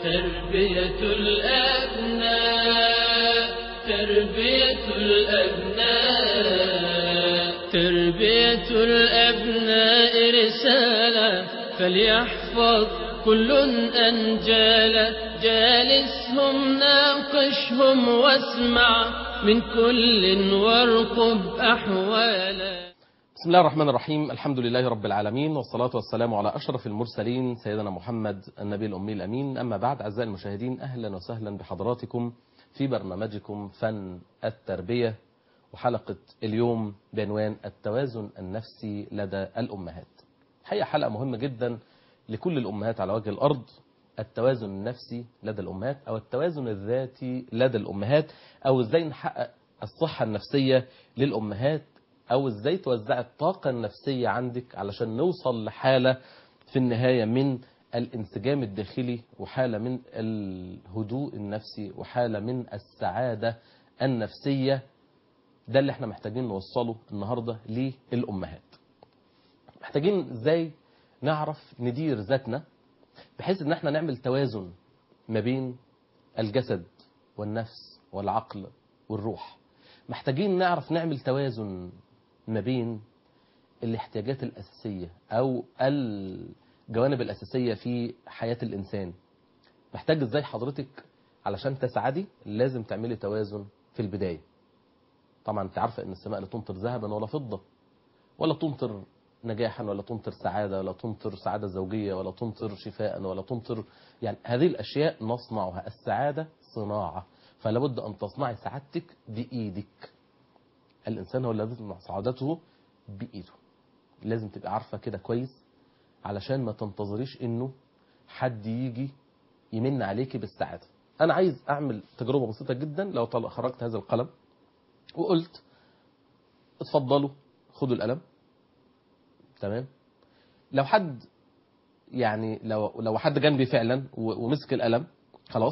تربية الأبناء تربية الأبناء تربية الأبناء رسالة فليحفظ كل أنجالا جالسهم ناقشهم واسمع من كل وارقب أحوالا بسم الله الرحمن الرحيم الحمد لله رب العالمين والصلاة والسلام على أشرف المرسلين سيدنا محمد النبي الأمي الأمين أما بعد أعزائي المشاهدين أهلا وسهلا بحضراتكم في برنامجكم فن التربية وحلقة اليوم بعنوان التوازن النفسي لدى الأمهات حقيقة حلقة مهمة جدا لكل الأمهات على وجه الأرض التوازن النفسي لدى الأمهات أو التوازن الذاتي لدى الأمهات أو إزاي نحقق الصحة النفسية للأمهات أو إزاي توزع الطاقة النفسية عندك علشان نوصل لحالة في النهاية من الانسجام الداخلي وحالة من الهدوء النفسي وحالة من السعادة النفسية ده اللي احنا محتاجين نوصله النهاردة للأمهات محتاجين ازاي نعرف ندير ذاتنا بحيث ان احنا نعمل توازن ما بين الجسد والنفس والعقل والروح محتاجين نعرف نعمل توازن ما بين الاحتياجات الأساسية أو الجوانب الأساسية في حياة الإنسان محتاج ازاي حضرتك علشان تسعدي لازم تعملي توازن في البداية طبعا انت عارفة ان السماء لا تمطر ذهبا ولا فضة ولا تمطر نجاحا ولا تمطر سعادة ولا تمطر سعادة زوجية ولا تمطر شفاء ولا تمطر يعني هذه الأشياء نصنعها السعادة صناعة فلا بد أن تصنعي سعادتك بإيدك الإنسان هو الذي يصنع سعادته بإيده لازم تبقى عارفة كده كويس علشان ما تنتظريش إنه حد يجي يمن عليكي بالسعادة أنا عايز أعمل تجربة بسيطة جدا لو طلع خرجت هذا القلم وقلت اتفضلوا خدوا القلم تمام لو حد يعني لو لو حد جنبي فعلا ومسك القلم خلاص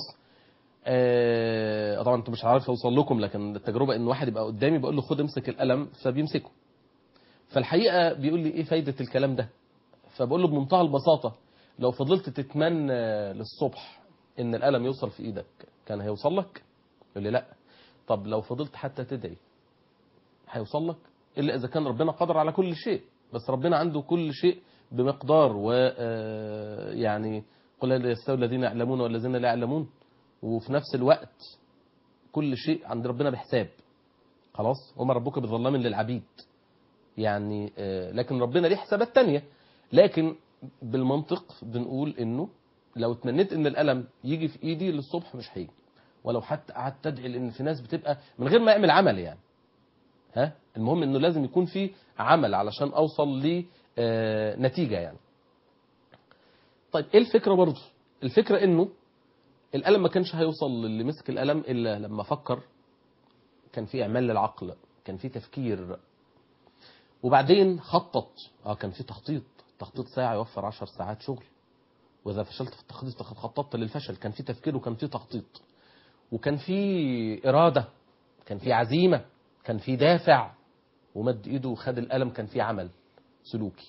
آه طبعا انتوا مش عارف اوصل لكم لكن التجربه ان واحد يبقى قدامي بقول له خد امسك القلم فبيمسكه فالحقيقه بيقول لي ايه فايده الكلام ده فبقول له بمنتهى البساطه لو فضلت تتمنى للصبح ان القلم يوصل في ايدك كان هيوصل لك يقول لي لا طب لو فضلت حتى تدعي هيوصل لك الا اذا كان ربنا قادر على كل شيء بس ربنا عنده كل شيء بمقدار و يعني قل هل يستوي الذين يعلمون والذين لا يعلمون وفي نفس الوقت كل شيء عند ربنا بحساب خلاص وما ربك بظلام للعبيد يعني لكن ربنا ليه حسابات تانية لكن بالمنطق بنقول انه لو اتمنيت ان القلم يجي في ايدي للصبح مش هيجي ولو حتى قعدت تدعي لان في ناس بتبقى من غير ما يعمل عمل يعني ها المهم انه لازم يكون في عمل علشان اوصل لنتيجة يعني طيب ايه الفكرة برضه الفكرة انه القلم ما كانش هيوصل للي مسك القلم الا لما فكر كان في اعمال للعقل كان في تفكير وبعدين خطط اه كان في تخطيط تخطيط ساعة يوفر 10 ساعات شغل واذا فشلت في التخطيط فقد خططت للفشل كان في تفكير وكان في تخطيط وكان في إرادة كان في عزيمة كان في دافع ومد ايده وخد القلم كان في عمل سلوكي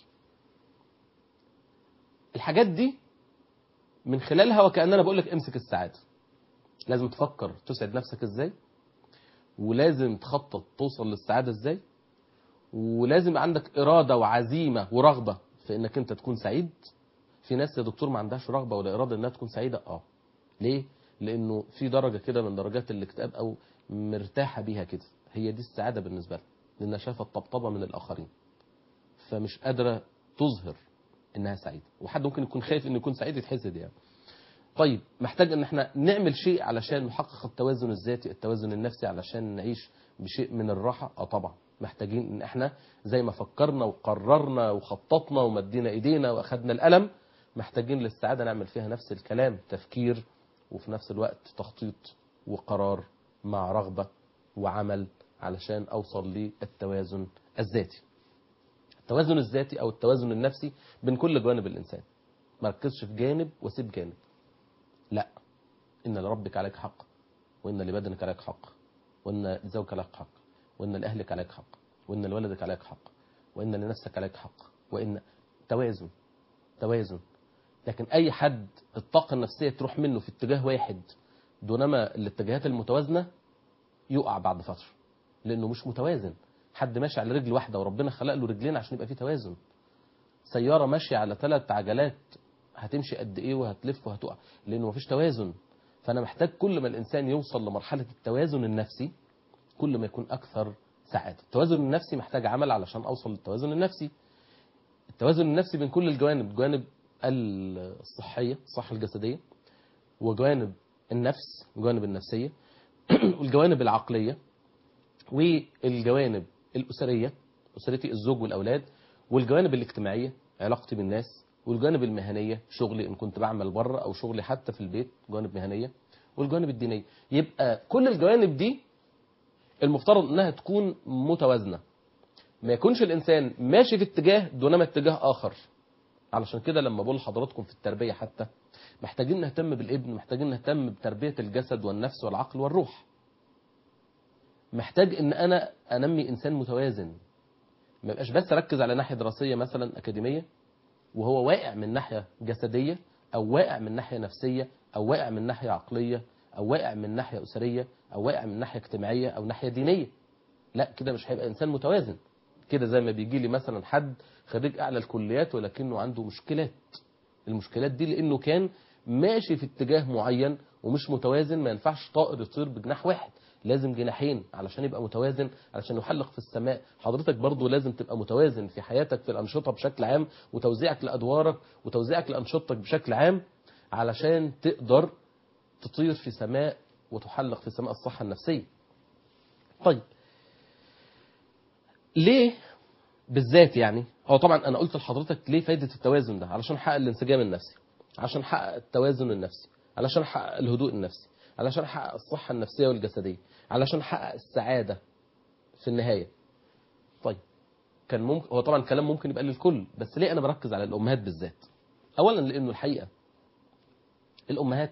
الحاجات دي من خلالها وكأننا بقول لك امسك السعادة لازم تفكر تسعد نفسك ازاي ولازم تخطط توصل للسعادة ازاي ولازم عندك إرادة وعزيمة ورغبة في انك انت تكون سعيد في ناس يا دكتور ما عندهاش رغبة ولا إرادة انها تكون سعيدة اه ليه لانه في درجة كده من درجات الاكتئاب او مرتاحة بيها كده هي دي السعادة بالنسبة لها لانها شايفة الطبطبة من الآخرين فمش قادرة تظهر انها سعيدة وحد ممكن يكون خايف انه يكون سعيد يتحسد يعني طيب محتاج ان احنا نعمل شيء علشان نحقق التوازن الذاتي التوازن النفسي علشان نعيش بشيء من الراحة اه طبعا محتاجين ان احنا زي ما فكرنا وقررنا وخططنا ومدينا ايدينا واخدنا القلم محتاجين للسعادة نعمل فيها نفس الكلام تفكير وفي نفس الوقت تخطيط وقرار مع رغبة وعمل علشان أوصل للتوازن الذاتي التوازن الذاتي أو التوازن النفسي بين كل جوانب الإنسان ما ركزش في جانب وسيب جانب لا إن لربك عليك حق وإن لبدنك عليك حق وإن لزوجك عليك حق وإن لأهلك عليك حق وإن لولدك عليك حق وإن لنفسك عليك حق وإن توازن توازن لكن اي حد الطاقه النفسيه تروح منه في اتجاه واحد دونما الاتجاهات المتوازنه يقع بعد فتره لانه مش متوازن حد ماشي على رجل واحده وربنا خلق له رجلين عشان يبقى فيه توازن سياره ماشيه على ثلاث عجلات هتمشي قد ايه وهتلف وهتقع لانه مفيش توازن فانا محتاج كل ما الانسان يوصل لمرحله التوازن النفسي كل ما يكون اكثر سعاده التوازن النفسي محتاج عمل علشان اوصل للتوازن النفسي التوازن النفسي بين كل الجوانب الجوانب الصحيه الصحه الجسديه وجوانب النفس الجوانب النفسيه والجوانب العقليه والجوانب الاسريه اسرتي الزوج والاولاد والجوانب الاجتماعيه علاقتي بالناس والجوانب المهنيه شغلي ان كنت بعمل بره او شغلي حتى في البيت جوانب مهنيه والجوانب الدينيه يبقى كل الجوانب دي المفترض انها تكون متوازنه ما يكونش الانسان ماشي في اتجاه دونما اتجاه اخر علشان كده لما بقول لحضراتكم في التربيه حتى محتاجين نهتم بالابن محتاجين نهتم بتربيه الجسد والنفس والعقل والروح محتاج ان انا انمي انسان متوازن ما يبقاش بس اركز على ناحيه دراسيه مثلا اكاديميه وهو واقع من ناحيه جسديه او واقع من ناحيه نفسيه او واقع من ناحيه عقليه او واقع من ناحيه اسريه او واقع من ناحيه اجتماعيه او ناحيه دينيه لا كده مش هيبقى انسان متوازن كده زي ما بيجي لي مثلا حد خريج اعلى الكليات ولكنه عنده مشكلات المشكلات دي لانه كان ماشي في اتجاه معين ومش متوازن ما ينفعش طائر يطير بجناح واحد لازم جناحين علشان يبقى متوازن علشان يحلق في السماء حضرتك برضو لازم تبقى متوازن في حياتك في الأنشطة بشكل عام وتوزيعك لأدوارك وتوزيعك لأنشطتك بشكل عام علشان تقدر تطير في سماء وتحلق في سماء الصحة النفسية طيب ليه بالذات يعني هو طبعا انا قلت لحضرتك ليه فايده التوازن ده علشان احقق الانسجام النفسي عشان احقق التوازن النفسي علشان احقق الهدوء النفسي علشان احقق الصحه النفسيه والجسديه علشان احقق السعاده في النهايه طيب كان ممكن هو طبعا كلام ممكن يبقى للكل بس ليه انا بركز على الامهات بالذات اولا لانه الحقيقه الامهات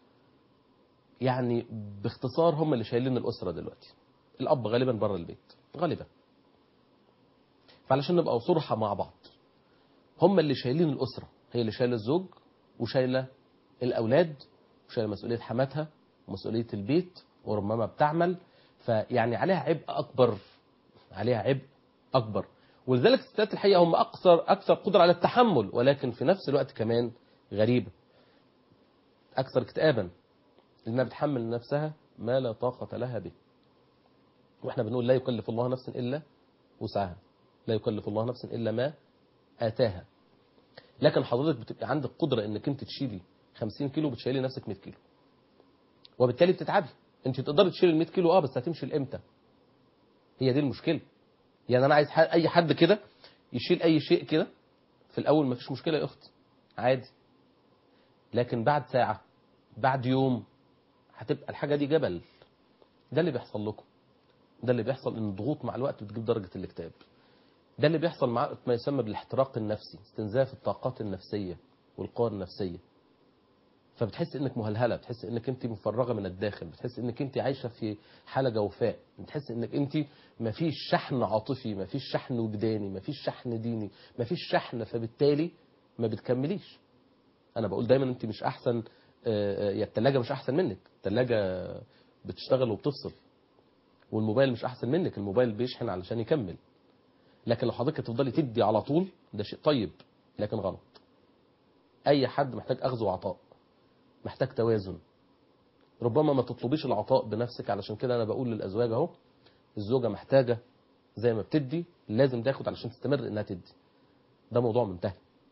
يعني باختصار هم اللي شايلين الاسره دلوقتي الاب غالبا بره البيت غالبا فعلشان نبقى صرحة مع بعض هم اللي شايلين الأسرة هي اللي شايلة الزوج وشايلة الأولاد وشايلة مسؤولية حماتها ومسؤولية البيت وربما بتعمل فيعني عليها عبء أكبر عليها عبء أكبر ولذلك الستات الحقيقة هم أكثر أكثر قدرة على التحمل ولكن في نفس الوقت كمان غريبة أكثر اكتئابا لأنها بتحمل نفسها ما لا طاقة لها به واحنا بنقول لا يكلف الله نفسا إلا وسعها لا يكلف الله نفسا إلا ما آتاها لكن حضرتك بتبقى عندك قدرة انك انت تشيلي 50 كيلو بتشيلي نفسك 100 كيلو وبالتالي بتتعبي انت تقدري تشيلي ال 100 كيلو اه بس هتمشي لامتى هي دي المشكله يعني انا عايز اي حد كده يشيل اي شيء كده في الاول ما فيش مشكله يا اختي عادي لكن بعد ساعه بعد يوم هتبقى الحاجه دي جبل ده اللي بيحصل لكم ده اللي بيحصل ان الضغوط مع الوقت بتجيب درجه الاكتئاب ده اللي بيحصل مع ما يسمى بالاحتراق النفسي استنزاف الطاقات النفسية والقوى النفسية فبتحس انك مهلهلة بتحس انك انت مفرغة من الداخل بتحس انك انت عايشة في حالة جوفاء بتحس انك انت مفيش شحن عاطفي مفيش شحن وجداني مفيش شحن ديني مفيش شحن فبالتالي ما بتكمليش انا بقول دايما انت مش احسن يا التلاجة مش احسن منك التلاجة بتشتغل وبتفصل والموبايل مش احسن منك الموبايل بيشحن علشان يكمل لكن لو حضرتك تفضلي تدي على طول ده شيء طيب لكن غلط اي حد محتاج اخذ وعطاء محتاج توازن ربما ما تطلبيش العطاء بنفسك علشان كده انا بقول للازواج اهو الزوجه محتاجه زي ما بتدي لازم تاخد علشان تستمر انها تدي ده موضوع منتهي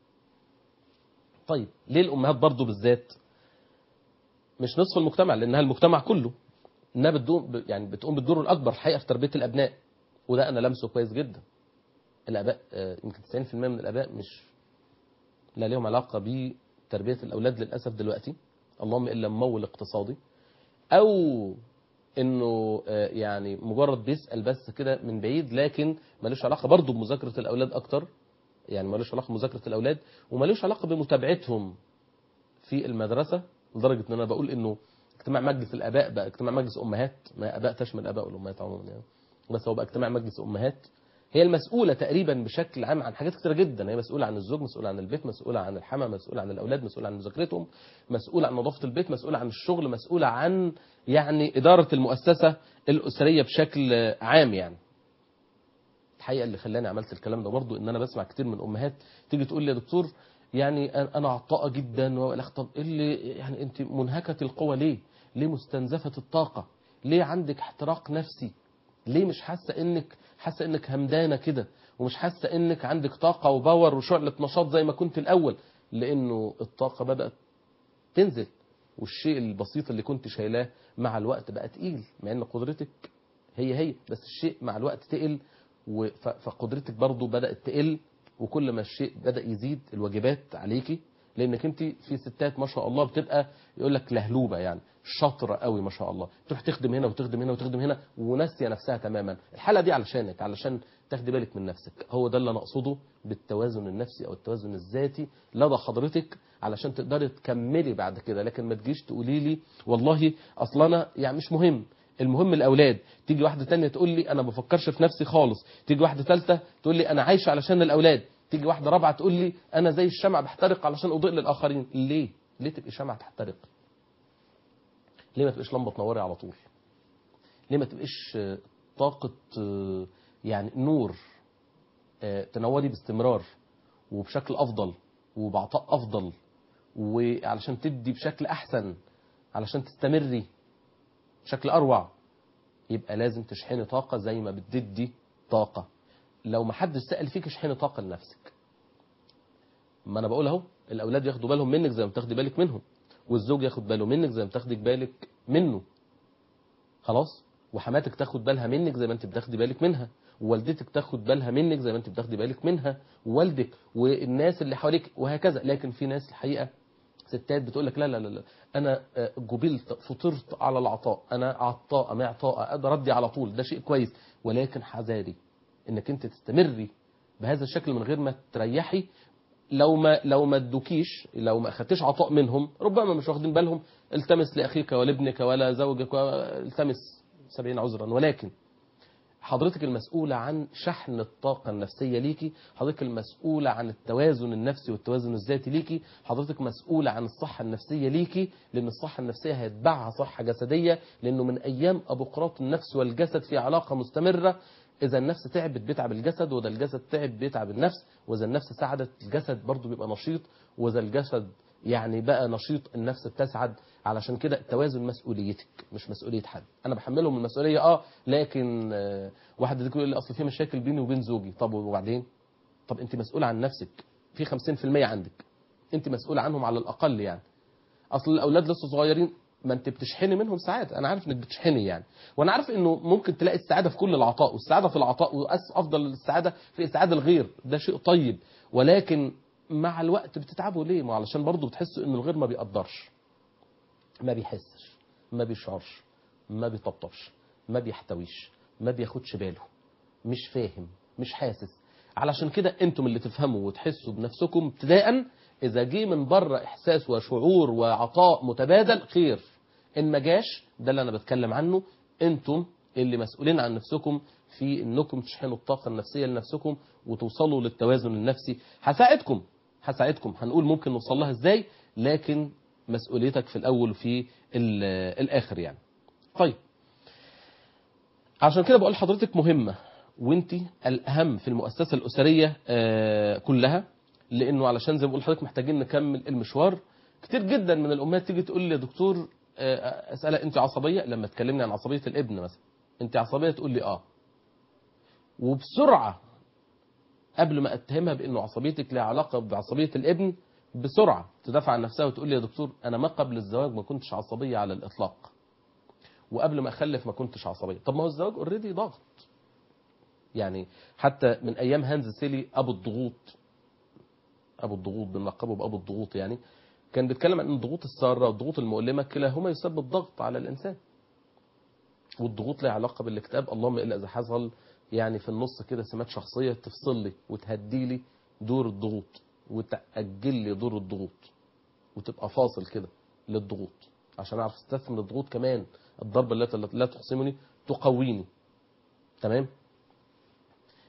طيب ليه الامهات برضو بالذات مش نصف المجتمع لانها المجتمع كله انها بتقوم يعني بتقوم بالدور الاكبر الحقيقه في تربيه الابناء وده انا لمسه كويس جدا الاباء يمكن 90% من الاباء مش لا ليهم علاقه بتربيه الاولاد للاسف دلوقتي اللهم الا ممول اقتصادي او انه يعني مجرد بيسال بس كده من بعيد لكن ملوش علاقه برضه بمذاكره الاولاد اكتر يعني ملوش علاقه بمذاكره الاولاد وملوش علاقه بمتابعتهم في المدرسه لدرجه ان انا بقول انه اجتماع مجلس الاباء بقى اجتماع مجلس امهات ما اباء تشمل الاباء والامهات عموما يعني بس هو بقى اجتماع مجلس امهات هي المسؤولة تقريبا بشكل عام عن حاجات كتيرة جدا هي مسؤولة عن الزوج مسؤولة عن البيت مسؤولة عن الحما مسؤولة عن الأولاد مسؤولة عن مذاكرتهم مسؤولة عن نظافة البيت مسؤولة عن الشغل مسؤولة عن يعني إدارة المؤسسة الأسرية بشكل عام يعني الحقيقة اللي خلاني عملت الكلام ده برضو إن أنا بسمع كتير من أمهات تيجي تقول لي يا دكتور يعني أنا- أنا عطاءة جدا والأخ طب إيه اللي يعني أنت منهكة القوى ليه؟ ليه مستنزفة الطاقة؟ ليه عندك احتراق نفسي؟ ليه مش حاسه انك حاسه انك همدانه كده ومش حاسه انك عندك طاقه وباور وشعله نشاط زي ما كنت الاول لانه الطاقه بدات تنزل والشيء البسيط اللي كنت شايلاه مع الوقت بقى تقيل مع ان قدرتك هي هي بس الشيء مع الوقت تقل و- ف- فقدرتك برضو بدات تقل وكل ما الشيء بدا يزيد الواجبات عليكي لانك انت في ستات ما شاء الله بتبقى يقول لك لهلوبه يعني شاطره قوي ما شاء الله تروح تخدم هنا وتخدم هنا وتخدم هنا وناسيه نفسها تماما الحاله دي علشانك علشان تاخدي بالك من نفسك هو ده اللي انا اقصده بالتوازن النفسي او التوازن الذاتي لدى حضرتك علشان تقدري تكملي بعد كده لكن ما تجيش تقولي لي والله اصل انا يعني مش مهم المهم الاولاد تيجي واحده تانية تقول لي انا ما بفكرش في نفسي خالص تيجي واحده ثالثه تقول لي انا عايشه علشان الاولاد تيجي واحده رابعه تقول لي انا زي الشمع بحترق علشان اضيء للاخرين ليه ليه تبقي شمعة تحترق ليه ما تبقيش لمبه تنوري على طول ليه ما تبقيش آه، طاقه آه، يعني نور آه، تنوري باستمرار وبشكل افضل وبعطاء افضل وعلشان تدي بشكل احسن علشان تستمري بشكل اروع يبقى لازم تشحني طاقه زي ما بتدي طاقه لو ما حدش سال فيك اشحني طاقه لنفسك ما انا بقول اهو الاولاد ياخدوا بالهم منك زي ما بتاخدي بالك منهم والزوج ياخد باله منك زي ما بتاخدي بالك منه خلاص وحماتك تاخد بالها منك زي ما انت بتاخدي بالك منها ووالدتك تاخد بالها منك زي ما انت بتاخدي بالك منها ووالدك والناس اللي حواليك وهكذا لكن في ناس الحقيقه ستات بتقول لك لا لا لا لا انا آه، جبلت فطرت على العطاء انا عطاء معطاء اقدر ادي على طول ده شيء كويس ولكن حذاري انك انت تستمري بهذا الشكل من غير ما تريحي لو ما لو ما ادوكيش لو ما اخدتش عطاء منهم ربما مش واخدين بالهم التمس لاخيك ولابنك ولا زوجك التمس سبعين عذرا ولكن حضرتك المسؤولة عن شحن الطاقة النفسية ليكي حضرتك المسؤولة عن التوازن النفسي والتوازن الذاتي ليكي حضرتك مسؤولة عن الصحة النفسية ليكي لأن الصحة النفسية هيتبعها صحة جسدية لأنه من أيام أبقراط النفس والجسد في علاقة مستمرة إذا النفس تعبت بيتعب الجسد وإذا الجسد تعب بيتعب النفس وإذا النفس سعدت الجسد برضه بيبقى نشيط وإذا الجسد يعني بقى نشيط النفس بتسعد علشان كده التوازن مسؤوليتك مش مسؤولية حد انا بحملهم المسؤولية اه لكن آه واحد يجي يقول لي اصل في مشاكل بيني وبين زوجي طب وبعدين طب انت مسؤولة عن نفسك في 50% عندك انت مسؤولة عنهم على الاقل يعني اصل الاولاد لسه صغيرين ما انت بتشحني منهم سعاده انا عارف انك بتشحني يعني وانا عارف انه ممكن تلاقي السعاده في كل العطاء والسعاده في العطاء وافضل السعاده في اسعاد الغير ده شيء طيب ولكن مع الوقت بتتعبوا ليه ما علشان برضه بتحسوا ان الغير ما بيقدرش ما بيحسش ما بيشعرش ما بيطبطبش ما بيحتويش ما بياخدش باله مش فاهم مش حاسس علشان كده انتم اللي تفهموا وتحسوا بنفسكم ابتداء اذا جه من بره احساس وشعور وعطاء متبادل خير ان ما جاش ده اللي انا بتكلم عنه انتم اللي مسؤولين عن نفسكم في انكم تشحنوا الطاقه النفسيه لنفسكم وتوصلوا للتوازن النفسي هساعدكم هساعدكم هنقول ممكن نوصل لها ازاي لكن مسؤوليتك في الاول وفي الاخر يعني طيب عشان كده بقول لحضرتك مهمه وانت الاهم في المؤسسه الاسريه كلها لانه علشان زي ما بقول لحضرتك محتاجين نكمل المشوار كتير جدا من الامهات تيجي تقول لي يا دكتور اسالها انت عصبيه لما تكلمني عن عصبيه الابن مثلا انت عصبيه تقول لي اه وبسرعه قبل ما اتهمها بانه عصبيتك لها علاقه بعصبيه الابن بسرعه تدافع عن نفسها وتقول لي يا دكتور انا ما قبل الزواج ما كنتش عصبيه على الاطلاق وقبل ما اخلف ما كنتش عصبيه طب ما هو الزواج اوريدي ضغط يعني حتى من ايام هانز سيلي ابو الضغوط ابو الضغوط بنلقبه بابو الضغوط يعني كان بيتكلم عن الضغوط الساره والضغوط المؤلمه كلاهما يسبب ضغط على الانسان والضغوط لها علاقه بالاكتئاب اللهم الا اذا حصل يعني في النص كده سمات شخصيه تفصل لي وتهدي لي دور الضغوط وتاجل لي دور الضغوط وتبقى فاصل كده للضغوط عشان اعرف استثمر الضغوط كمان الضربه التي لا تخصمني تقويني تمام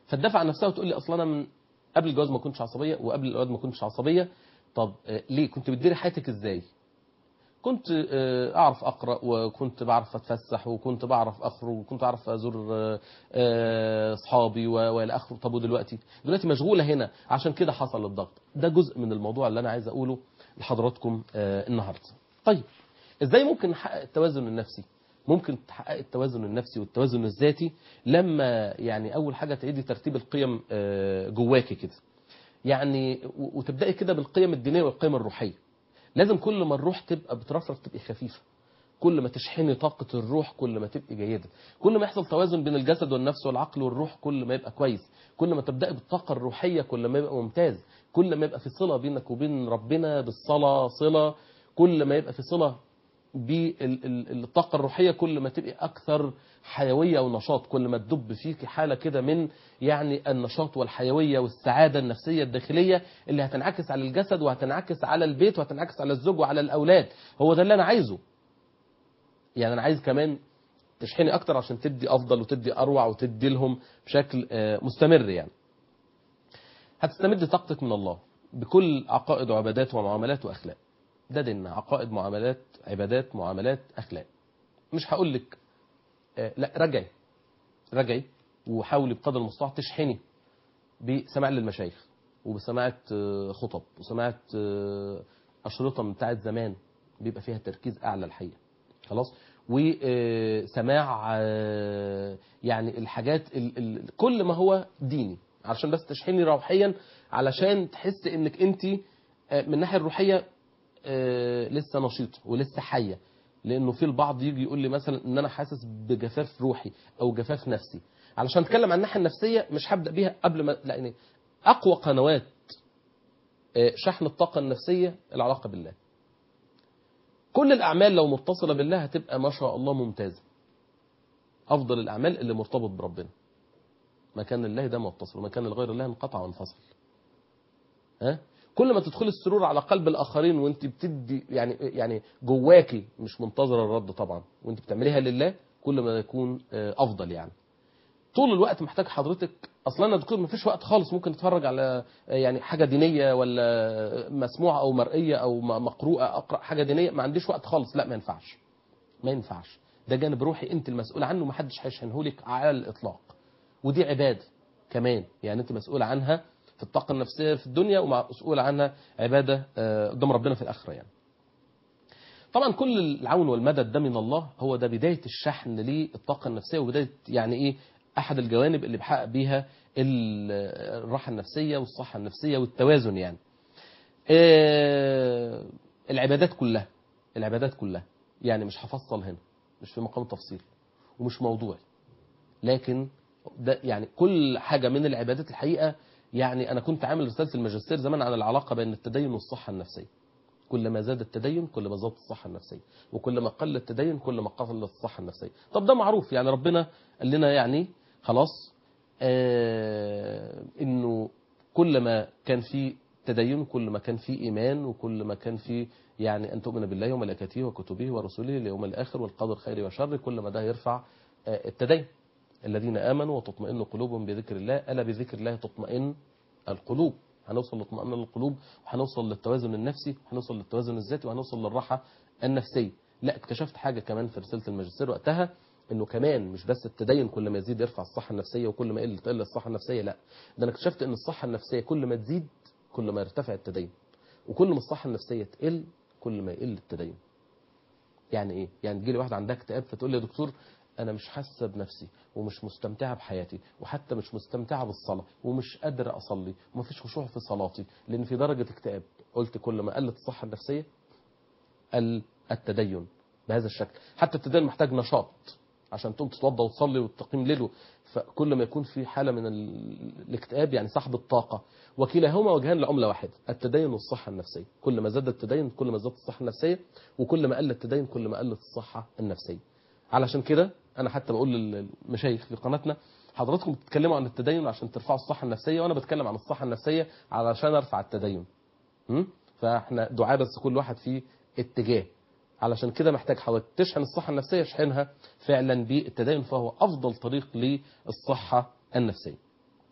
فتدافع عن نفسها وتقول لي اصلا انا من قبل الجواز ما كنتش عصبيه وقبل الجواز ما كنتش عصبيه طب آه، ليه كنت بتديري حياتك ازاي كنت آه، اعرف اقرا وكنت بعرف اتفسح وكنت بعرف اخرج وكنت اعرف ازور آه، آه، اصحابي و- والى اخره طب ودلوقتي دلوقتي مشغوله هنا عشان كده حصل الضغط ده جزء من الموضوع اللي انا عايز اقوله لحضراتكم آه، النهارده طيب ازاي ممكن نحقق التوازن النفسي ممكن تحقق التوازن النفسي والتوازن الذاتي لما يعني اول حاجه تعيدي ترتيب القيم آه، جواكي كده يعني و- وتبداي كده بالقيم الدينيه والقيم الروحيه لازم كل ما الروح تبقى بترفرف تبقي خفيفه كل ما تشحني طاقة الروح كل ما تبقي جيدة كل ما يحصل توازن بين الجسد والنفس والعقل والروح كل ما يبقى كويس كل ما تبدأي بالطاقة الروحية كل ما يبقى ممتاز كل ما يبقى في صلة بينك وبين ربنا بالصلاة صلة كل ما يبقى في صلة بالطاقة الروحية كل ما تبقي أكثر حيوية ونشاط كل ما تدب فيك حالة كده من يعني النشاط والحيوية والسعادة النفسية الداخلية اللي هتنعكس على الجسد وهتنعكس على البيت وهتنعكس على الزوج وعلى الأولاد هو ده اللي أنا عايزه يعني أنا عايز كمان تشحني أكتر عشان تدي أفضل وتدي أروع وتدي لهم بشكل آه، مستمر يعني هتستمد طاقتك من الله بكل عقائد وعبادات ومعاملات وأخلاق ده ديننا عقائد معاملات عبادات معاملات أخلاق مش هقول لك آه، لا رجعي رجعي وحاولي بقدر المستطاع تشحني بسماع للمشايخ وبسماعة آه، خطب وسماعة آه، أشرطة من بتاعت زمان بيبقى فيها تركيز أعلى الحقيقة خلاص وسماع يعني الحاجات ال- ال- كل ما هو ديني علشان بس تشحني روحيا علشان تحس انك انت من الناحيه الروحيه آه، لسه نشيطه ولسه حيه لانه في البعض يجي يقول لي مثلا ان انا حاسس بجفاف روحي او جفاف نفسي علشان اتكلم عن الناحيه النفسيه مش هبدا بيها قبل ما لان اقوى قنوات آه، شحن الطاقه النفسيه العلاقه بالله كل الاعمال لو متصله بالله هتبقى ما شاء الله ممتازه افضل الاعمال اللي مرتبط بربنا مكان الله ده متصل ومكان الغير الله انقطع وانفصل ها كل ما تدخل السرور على قلب الاخرين وانت بتدي يعني يعني جواكي مش منتظره الرد طبعا وانت بتعمليها لله كل ما يكون آه، افضل يعني طول الوقت محتاج حضرتك اصلا انا دكتور مفيش وقت خالص ممكن اتفرج على آه، يعني حاجه دينيه ولا مسموعه او مرئيه او م- مقروءه اقرا حاجه دينيه ما عنديش وقت خالص لا ما ينفعش ما ينفعش ده جانب روحي انت المسؤول عنه محدش هيشحنهولك على الاطلاق ودي عباده كمان يعني انت مسؤول عنها في الطاقه النفسيه في الدنيا ومسؤول عنها عباده آه، قدام ربنا في الاخره يعني طبعا كل العون والمدد ده من الله هو ده بدايه الشحن للطاقه النفسيه وبدايه يعني ايه احد الجوانب اللي بيحقق بيها ال- الراحه النفسيه والصحه النفسيه والتوازن يعني آه، العبادات كلها العبادات كلها يعني مش هفصل هنا مش في مقام تفصيل ومش موضوعي لكن ده يعني كل حاجه من العبادات الحقيقه يعني انا كنت عامل رساله الماجستير زمان عن العلاقه بين التدين والصحه النفسيه كل ما زاد التدين كل ما زادت الصحه النفسيه وكل ما قل التدين كل ما قلت الصحه النفسيه طب ده معروف يعني ربنا قال لنا يعني خلاص آه انه كل ما كان في تدين كل ما كان في ايمان وكل ما كان في يعني ان تؤمن بالله وملائكته وكتبه ورسله اليوم الاخر والقدر خير وشر كل ما ده يرفع آه التدين الذين امنوا وتطمئن قلوبهم بذكر الله الا بذكر الله تطمئن القلوب هنوصل لطمأنينة القلوب وهنوصل للتوازن النفسي وهنوصل للتوازن الذاتي وهنوصل للراحة النفسية لا اكتشفت حاجة كمان في رسالة الماجستير وقتها انه كمان مش بس التدين كل ما يزيد يرفع الصحة النفسية وكل ما يقل تقل الصحة النفسية لا ده انا اكتشفت ان الصحة النفسية كل ما تزيد كل ما يرتفع التدين وكل ما الصحة النفسية تقل كل ما يقل التدين يعني ايه يعني تجي لي واحده عندها اكتئاب فتقول لي يا دكتور انا مش حاسه بنفسي ومش مستمتعه بحياتي وحتى مش مستمتعه بالصلاه ومش قادره اصلي ومفيش خشوع في صلاتي لان في درجه اكتئاب قلت كل ما قلت الصحه النفسيه قل التدين بهذا الشكل حتى التدين محتاج نشاط عشان تقوم تتوضى وتصلي وتقيم ليله فكل ما يكون في حاله من ال- الاكتئاب يعني سحب الطاقه وكلاهما وجهان لعمله واحده التدين والصحه النفسيه كل ما زاد التدين كل ما زادت الصحه النفسيه وكل ما قل التدين كل ما قلت الصحه النفسيه علشان كده انا حتى بقول للمشايخ في قناتنا حضراتكم بتتكلموا عن التدين عشان ترفعوا الصحه النفسيه وانا بتكلم عن الصحه النفسيه علشان ارفع التدين م? فاحنا دعاء بس كل واحد في اتجاه علشان كده محتاج حضرتك تشحن الصحه النفسيه اشحنها فعلا بالتدين فهو افضل طريق للصحه النفسيه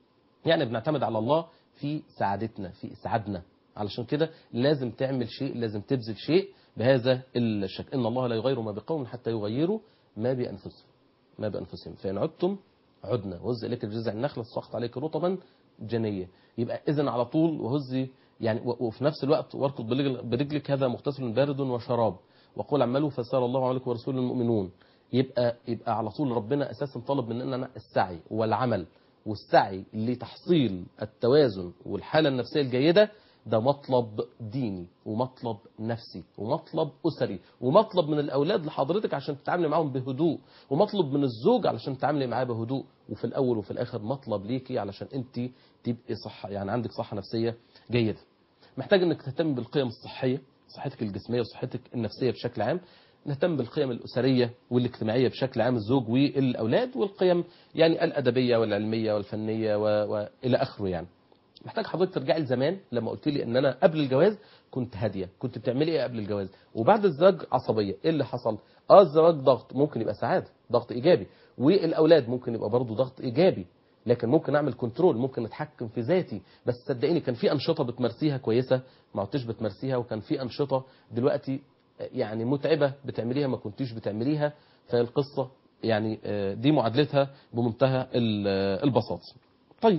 يعني بنعتمد على الله في سعادتنا في اسعادنا علشان كده لازم تعمل شيء لازم تبذل شيء بهذا الشكل ان الله لا يغير ما بقوم حتى يغيروا ما بانفسهم ما بانفسهم فان عدتم عدنا وهز اليك جذع النخله سقط عليك رطبا جنيه يبقى اذا على طول وهزي يعني و- وفي نفس الوقت واركض برجل- برجلك هذا مغتسل بارد وشراب وقول اعملوا فسار الله عليكم ورسوله المؤمنون يبقى يبقى على طول ربنا اساسا طلب مننا السعي والعمل والسعي لتحصيل التوازن والحاله النفسيه الجيده ده مطلب ديني ومطلب نفسي ومطلب اسري ومطلب من الاولاد لحضرتك عشان تتعاملي معاهم بهدوء ومطلب من الزوج علشان تتعاملي معاه بهدوء وفي الاول وفي الاخر مطلب ليكي علشان انت تبقي صح يعني عندك صحه نفسيه جيده محتاج انك تهتم بالقيم الصحيه صحتك الجسميه وصحتك النفسيه بشكل عام نهتم بالقيم الاسريه والاجتماعيه بشكل عام الزوج والاولاد والقيم يعني الادبيه والعلميه والفنيه و... والى اخره يعني محتاج حضرتك ترجعي لزمان لما قلت لي ان انا قبل الجواز كنت هاديه كنت بتعملي ايه قبل الجواز وبعد الزواج عصبيه ايه اللي حصل اه الزواج ضغط ممكن يبقى سعاده ضغط ايجابي والاولاد ممكن يبقى برضه ضغط ايجابي لكن ممكن اعمل كنترول ممكن اتحكم في ذاتي بس صدقيني كان في انشطه بتمارسيها كويسه ما عدتش بتمارسيها وكان في انشطه دلوقتي يعني متعبه بتعمليها ما كنتيش بتعمليها فالقصه يعني آه، دي معادلتها بمنتهى ال- آه، البساطه طيب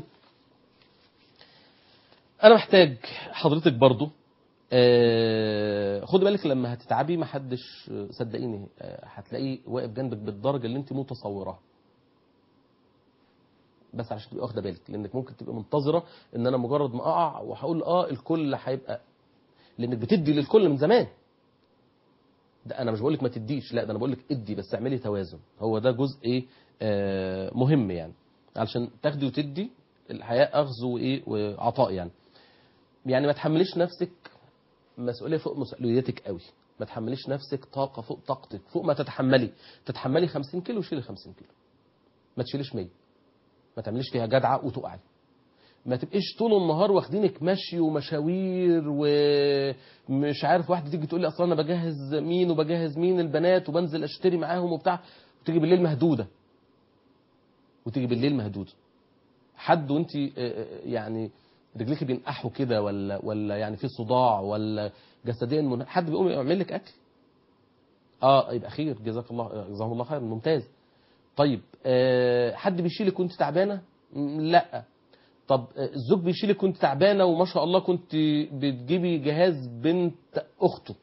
انا محتاج حضرتك برضو آه، خدي بالك لما هتتعبي ما حدش آه، صدقيني آه، هتلاقيه واقف جنبك بالدرجه اللي انت متصوراها بس عشان تبقي واخده بالك لانك ممكن تبقي منتظره ان انا مجرد ما اقع وهقول اه الكل هيبقى لانك بتدي للكل من زمان ده انا مش بقول لك ما تديش لا ده انا بقول لك ادي بس اعملي توازن هو ده جزء ايه آه مهم يعني علشان تاخدي وتدي الحياه اخذ وايه وعطاء يعني يعني ما تحمليش نفسك مسؤوليه فوق مسؤوليتك قوي ما تحمليش نفسك طاقه فوق طاقتك فوق ما تتحملي تتحملي 50 كيلو شيلي 50 كيلو ما تشيليش 100 ما تعمليش فيها جدعه وتقعي ما تبقيش طول النهار واخدينك مشي ومشاوير ومش عارف واحده تيجي تقول لي اصلا انا بجهز مين وبجهز مين البنات وبنزل اشتري معاهم وبتاع وتيجي بالليل مهدوده وتيجي بالليل مهدوده حد وانت يعني رجليك بينقحوا كده ولا ولا يعني في صداع ولا جسديا من... حد بيقوم يعمل لك اكل اه يبقى خير جزاك الله جزاهم الله خير ممتاز طيب آه حد بيشيلك وانت تعبانه م، لا طب آه، الزوج بيشيلك وانت تعبانه وما شاء الله كنت بتجيبي جهاز بنت اخته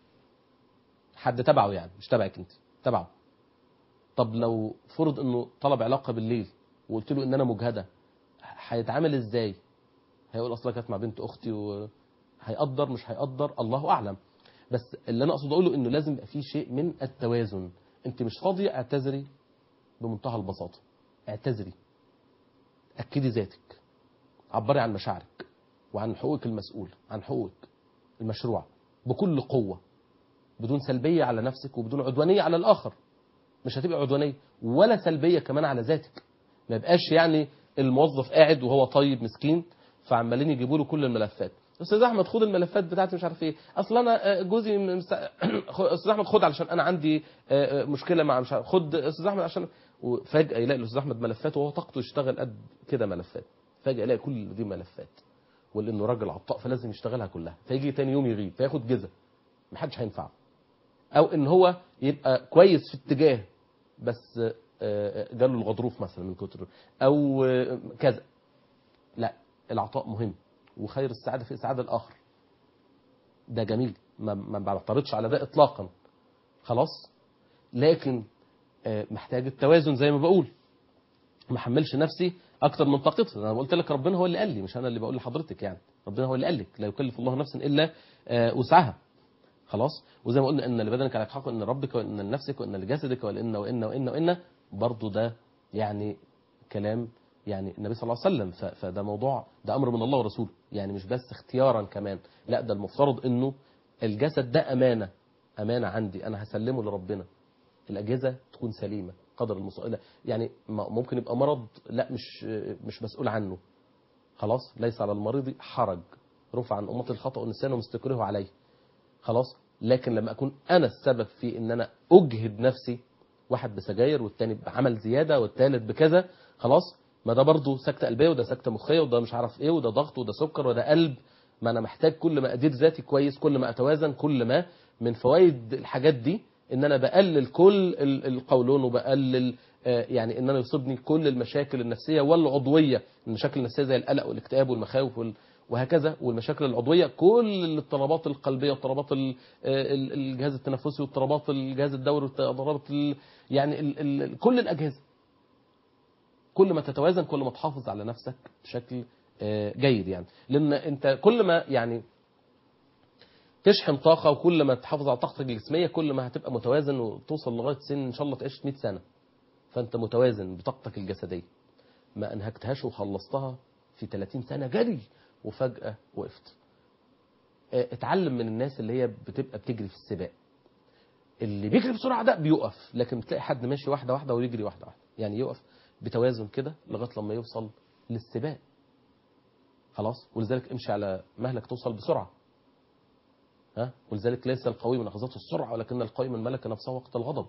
حد تبعه يعني مش تبعك انت تبعه طب لو فرض انه طلب علاقه بالليل وقلت له ان انا مجهده هيتعامل ازاي هيقول اصلا كانت مع بنت اختي وهيقدر مش هيقدر الله اعلم بس اللي انا اقصد اقوله انه لازم يبقى في شيء من التوازن انت مش فاضيه اعتذري بمنتهى البساطه اعتذري اكدي ذاتك عبري عن مشاعرك وعن حقوقك المسؤول عن حقوقك المشروع بكل قوه بدون سلبيه على نفسك وبدون عدوانيه على الاخر مش هتبقى عدوانيه ولا سلبيه كمان على ذاتك ما يبقاش يعني الموظف قاعد وهو طيب مسكين فعمالين يجيبوا له كل الملفات استاذ احمد خد الملفات بتاعتي مش عارف ايه اصل انا آه، جوزي مس- استاذ احمد خد علشان انا عندي آه، آه، مشكله مع مش عارف خد استاذ احمد عشان وفجاه يلاقي الاستاذ احمد ملفات وهو طاقته يشتغل قد كده ملفات فجاه يلاقي كل دي ملفات ولانه راجل عطاء فلازم يشتغلها كلها فيجي تاني يوم يغيب فياخد جزء محدش هينفعه او ان هو يبقى كويس في اتجاه بس آه، جاله الغضروف مثلا من كتر او آه، كذا لا العطاء مهم وخير السعاده في اسعاد الاخر ده جميل ما ما بعترضش على ده اطلاقا خلاص لكن آه، محتاج التوازن زي ما بقول ما احملش نفسي اكتر من طاقتي انا قلت لك ربنا هو اللي قال لي مش انا اللي بقول لحضرتك يعني ربنا هو اللي قال لك لا يكلف الله نفسا الا آه، وسعها خلاص وزي ما قلنا ان لبدنك على حق ان ربك وان لنفسك وان لجسدك وان وان وان وان برضه ده يعني كلام يعني النبي صلى الله عليه وسلم ف- فده موضوع ده امر من الله ورسوله يعني مش بس اختيارا كمان لا ده المفترض انه الجسد ده امانه امانه عندي انا هسلمه لربنا الاجهزه تكون سليمه قدر المسؤوليه يعني م- ممكن يبقى مرض لا مش مش مسؤول عنه خلاص ليس على المريض حرج رفع عن امه الخطا والنسيان ومستكره عليه خلاص لكن لما اكون انا السبب في ان انا اجهد نفسي واحد بسجاير والتاني بعمل زياده والتالت بكذا خلاص ما ده برضه سكته قلبيه وده سكته مخيه وده مش عارف ايه وده ضغط وده سكر وده قلب ما انا محتاج كل ما ادير ذاتي كويس كل ما اتوازن كل ما من فوائد الحاجات دي ان انا بقلل كل ال- القولون وبقلل آه، يعني ان انا يصيبني كل المشاكل النفسيه والعضويه المشاكل النفسيه زي القلق والاكتئاب والمخاوف وال- وهكذا والمشاكل العضويه كل الاضطرابات القلبيه واضطرابات ال- آه، ال- الجهاز التنفسي واضطرابات الجهاز الدوري واضطرابات ال- يعني ال- ال- كل الاجهزه كل ما تتوازن كل ما تحافظ على نفسك بشكل آه، جيد يعني لان انت كل ما يعني تشحن طاقه وكل ما تحافظ على طاقتك الجسميه كل ما هتبقى متوازن وتوصل لغايه سن ان شاء الله تعيش 100 سنه فانت متوازن بطاقتك الجسديه ما انهكتهاش وخلصتها في 30 سنه جري وفجاه وقفت آه، اتعلم من الناس اللي هي بتبقى بتجري في السباق اللي بيجري بسرعه ده بيقف لكن بتلاقي حد ماشي واحده واحده ويجري واحده واحده يعني يقف بتوازن كده لغايه لما يوصل للسباق خلاص ولذلك امشي على مهلك توصل بسرعه ها ولذلك ليس القوي من اخذته السرعه ولكن القوي من ملك نفسه وقت الغضب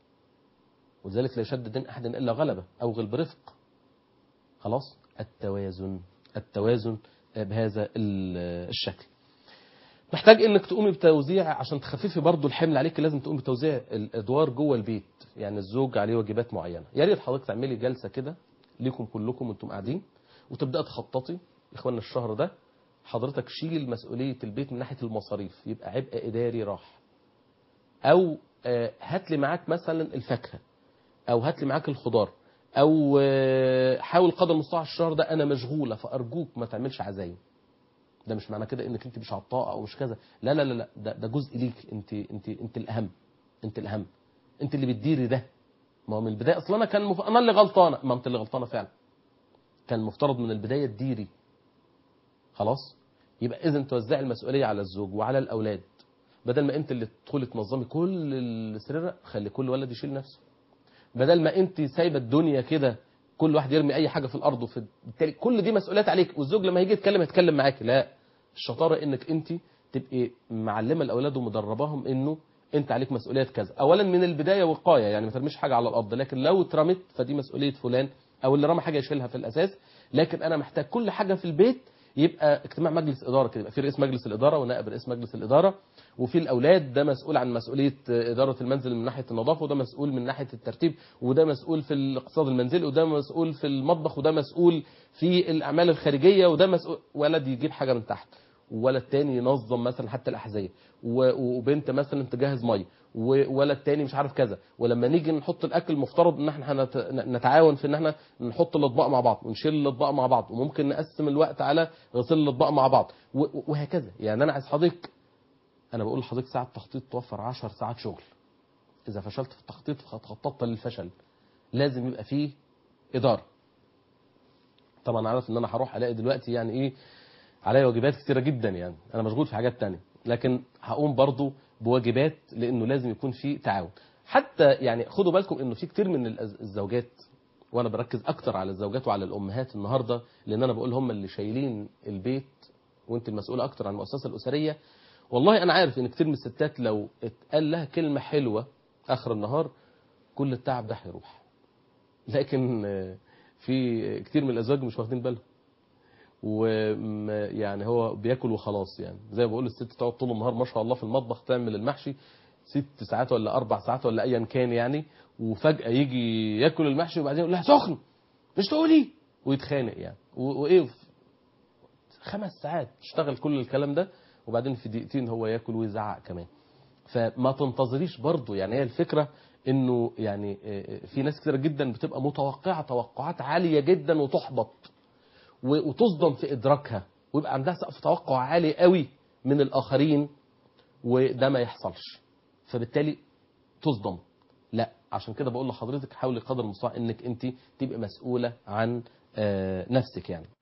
ولذلك لا يشد دين احد الا غلبه او غل برفق خلاص التوازن التوازن بهذا ال- الشكل محتاج انك تقومي بتوزيع عشان تخففي برضو الحمل عليك لازم تقومي بتوزيع الادوار جوه البيت يعني الزوج عليه واجبات معينه يا ريت حضرتك تعملي جلسه كده ليكم كلكم وانتم قاعدين وتبدا تخططي يا اخوانا الشهر ده حضرتك شيل مسؤوليه البيت من ناحيه المصاريف يبقى عبء اداري راح او آه، هات لي معاك مثلا الفاكهه او هات لي معاك الخضار او آه، حاول قدر المستطاع الشهر ده انا مشغوله فارجوك ما تعملش عزايم ده مش معنى كده انك انت مش عطاء او مش كذا لا لا لا لا ده, ده جزء ليك انت انت انت الاهم انت الاهم انت اللي بتديري ده ما هو من البدايه اصلا انا كان مف... انا اللي غلطانه ما انت اللي غلطانه فعلا كان المفترض من البدايه تديري خلاص يبقى اذا توزعي المسؤوليه على الزوج وعلى الاولاد بدل ما انت اللي تدخلي تنظمي كل السرير خلي كل ولد يشيل نفسه بدل ما انت سايبه الدنيا كده كل واحد يرمي اي حاجه في الارض وبالتالي كل دي مسؤوليات عليك والزوج لما يجي يتكلم هيتكلم معاك لا الشطاره انك انت تبقي معلمه الاولاد ومدرباهم انه انت عليك مسؤوليه كذا اولا من البدايه وقايه يعني ما ترميش حاجه على الارض لكن لو اترمت فدي مسؤوليه فلان او اللي رمى حاجه يشيلها في الاساس لكن انا محتاج كل حاجه في البيت يبقى اجتماع مجلس اداره كده يبقى في رئيس مجلس الاداره ونائب رئيس مجلس الاداره وفي الاولاد ده مسؤول عن مسؤوليه اداره المنزل من ناحيه النظافه وده مسؤول من ناحيه الترتيب وده مسؤول في الاقتصاد المنزلي وده مسؤول في المطبخ وده مسؤول في الاعمال الخارجيه وده مسؤول ولد يجيب حاجه من تحت وولد تاني ينظم مثلا حتى الاحذيه و- وبنت مثلا تجهز ميه وولد تاني مش عارف كذا ولما نيجي نحط الاكل المفترض ان احنا هنت- نتعاون في ان احنا نحط الاطباق مع بعض ونشيل الاطباق مع بعض وممكن نقسم الوقت على غسيل الاطباق مع بعض و- وهكذا يعني انا عايز حضرتك انا بقول لحضرتك ساعه تخطيط توفر 10 ساعات شغل اذا فشلت في التخطيط خططت للفشل لازم يبقى فيه اداره طبعا عارف ان انا هروح الاقي دلوقتي يعني ايه عليا واجبات كتيره جدا يعني انا مشغول في حاجات تانية لكن هقوم برضو بواجبات لانه لازم يكون في تعاون حتى يعني خدوا بالكم انه في كتير من الأز- الزوجات وانا بركز اكتر على الزوجات وعلى الامهات النهارده لان انا بقول هم اللي شايلين البيت وانت المسؤوله اكتر عن المؤسسه الاسريه والله انا عارف ان كتير من الستات لو اتقال لها كلمه حلوه اخر النهار كل التعب ده هيروح لكن آه، في كتير من الازواج مش واخدين بالهم ويعني هو بياكل وخلاص يعني زي ما بقول الست تقعد طول النهار ما شاء الله في المطبخ تعمل المحشي ست ساعات ولا اربع ساعات ولا ايا كان يعني وفجاه يجي ياكل المحشي وبعدين يقول لها سخن مش تقولي ويتخانق يعني و- وايه خمس ساعات تشتغل كل الكلام ده وبعدين في دقيقتين هو ياكل ويزعق كمان فما تنتظريش برضه يعني هي الفكره انه يعني آه، في ناس كتير جدا بتبقى متوقعه توقعات عاليه جدا وتحبط و- وتصدم في ادراكها ويبقى عندها سقف توقع عالي قوي من الاخرين وده ما يحصلش فبالتالي تصدم لا عشان كده بقول لحضرتك حاولي قدر المستطاع انك انت تبقي مسؤوله عن آه، نفسك يعني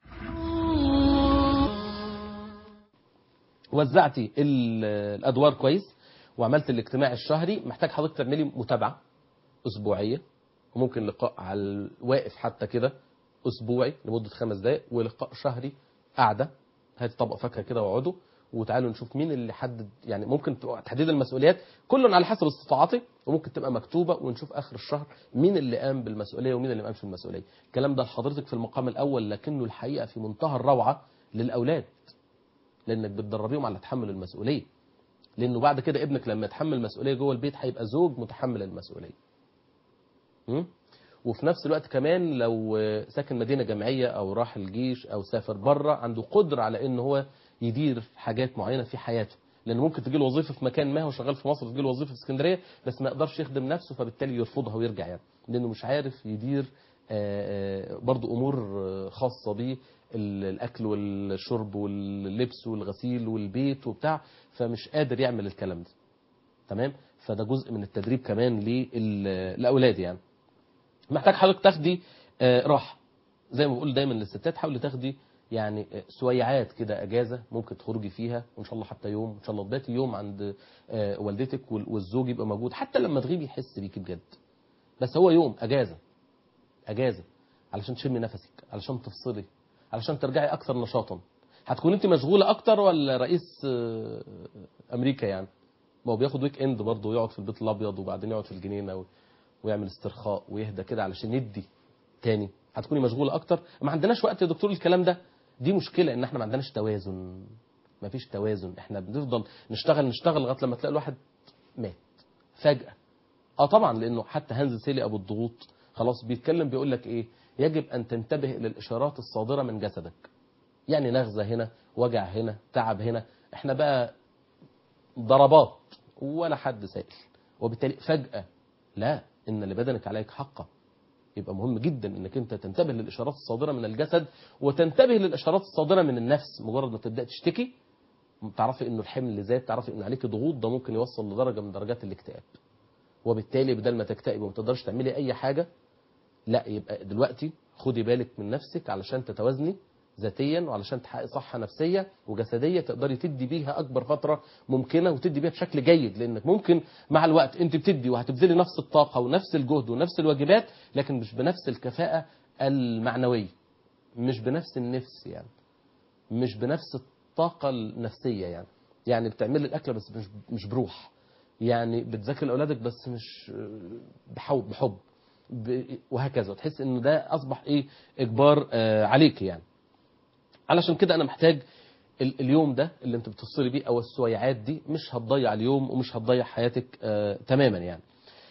وزعتي ال- الادوار كويس وعملت الاجتماع الشهري محتاج حضرتك تعملي متابعه اسبوعيه وممكن لقاء على الواقف حتى كده اسبوعي لمده خمس دقائق ولقاء شهري قعده هاتي طبق فاكهه كده واقعدوا وتعالوا نشوف مين اللي حدد يعني ممكن تبقى تحديد المسؤوليات كل على حسب استطاعته وممكن تبقى مكتوبه ونشوف اخر الشهر مين اللي قام بالمسؤوليه ومين اللي ما قامش بالمسؤوليه الكلام ده لحضرتك في المقام الاول لكنه الحقيقه في منتهى الروعه للاولاد لانك بتدربيهم على تحمل المسؤوليه لانه بعد كده ابنك لما يتحمل المسؤوليه جوه البيت هيبقى زوج متحمل المسؤوليه م? وفي نفس الوقت كمان لو ساكن مدينه جامعيه او راح الجيش او سافر بره عنده قدره على ان هو يدير حاجات معينه في حياته لان ممكن تجي له وظيفه في مكان ما هو شغال في مصر تجي له وظيفه في اسكندريه بس ما يقدرش يخدم نفسه فبالتالي يرفضها ويرجع يعني لانه مش عارف يدير آه، آه، برضو امور آه، خاصه بيه ال- الاكل والشرب واللبس والغسيل والبيت وبتاع فمش قادر يعمل الكلام ده تمام فده جزء من التدريب كمان للاولاد يعني محتاج حضرتك تاخدي آه، راحه زي ما بقول دايما للستات حاولي تاخدي يعني آه، سويعات كده اجازه ممكن تخرجي فيها وان شاء الله حتى يوم ان شاء الله تباتي يوم عند آه، والدتك وال- والزوج يبقى موجود حتى لما تغيبي يحس بيكي بجد بس هو يوم اجازه اجازه علشان تشمي نفسك علشان تفصلي علشان ترجعي اكثر نشاطا هتكون انت مشغوله اكتر ولا رئيس آه، امريكا يعني ما هو بياخد ويك اند برضه ويقعد في البيت الابيض وبعدين يقعد في الجنينه و... ويعمل استرخاء ويهدى كده علشان يدي تاني هتكوني مشغوله اكتر ما عندناش وقت يا دكتور الكلام ده دي مشكله ان احنا ما عندناش توازن ما فيش توازن احنا بنفضل نشتغل نشتغل لغايه لما تلاقي الواحد مات فجاه اه طبعا لانه حتى هانز سيلي ابو الضغوط خلاص بيتكلم بيقول لك ايه يجب ان تنتبه الى الاشارات الصادره من جسدك يعني نغزه هنا وجع هنا تعب هنا احنا بقى ضربات ولا حد سائل وبالتالي فجاه لا ان لبدنك عليك حقا يبقى مهم جدا انك انت تنتبه للاشارات الصادره من الجسد وتنتبه للاشارات الصادره من النفس مجرد ما تبدا تشتكي تعرفي انه الحمل اللي زاد تعرفي ان عليك ضغوط ده ممكن يوصل لدرجه من درجات الاكتئاب وبالتالي بدل ما تكتئبي وما تقدرش تعملي اي حاجه لا يبقى دلوقتي خدي بالك من نفسك علشان تتوازني ذاتيا وعلشان تحققي صحه نفسيه وجسديه تقدري تدي بيها اكبر فتره ممكنه وتدي بيها بشكل جيد لانك ممكن مع الوقت انت بتدي وهتبذلي نفس الطاقه ونفس الجهد ونفس الواجبات لكن مش بنفس الكفاءه المعنويه مش بنفس النفس يعني مش بنفس الطاقه النفسيه يعني يعني بتعملي الاكل بس مش مش بروح يعني بتذاكري لاولادك بس مش بحب بحب ب- وهكذا تحس انه ده اصبح ايه اجبار آه عليك يعني علشان كده انا محتاج ال- اليوم ده اللي انت بتفصلي بيه او السويعات دي مش هتضيع اليوم ومش هتضيع حياتك آه تماما يعني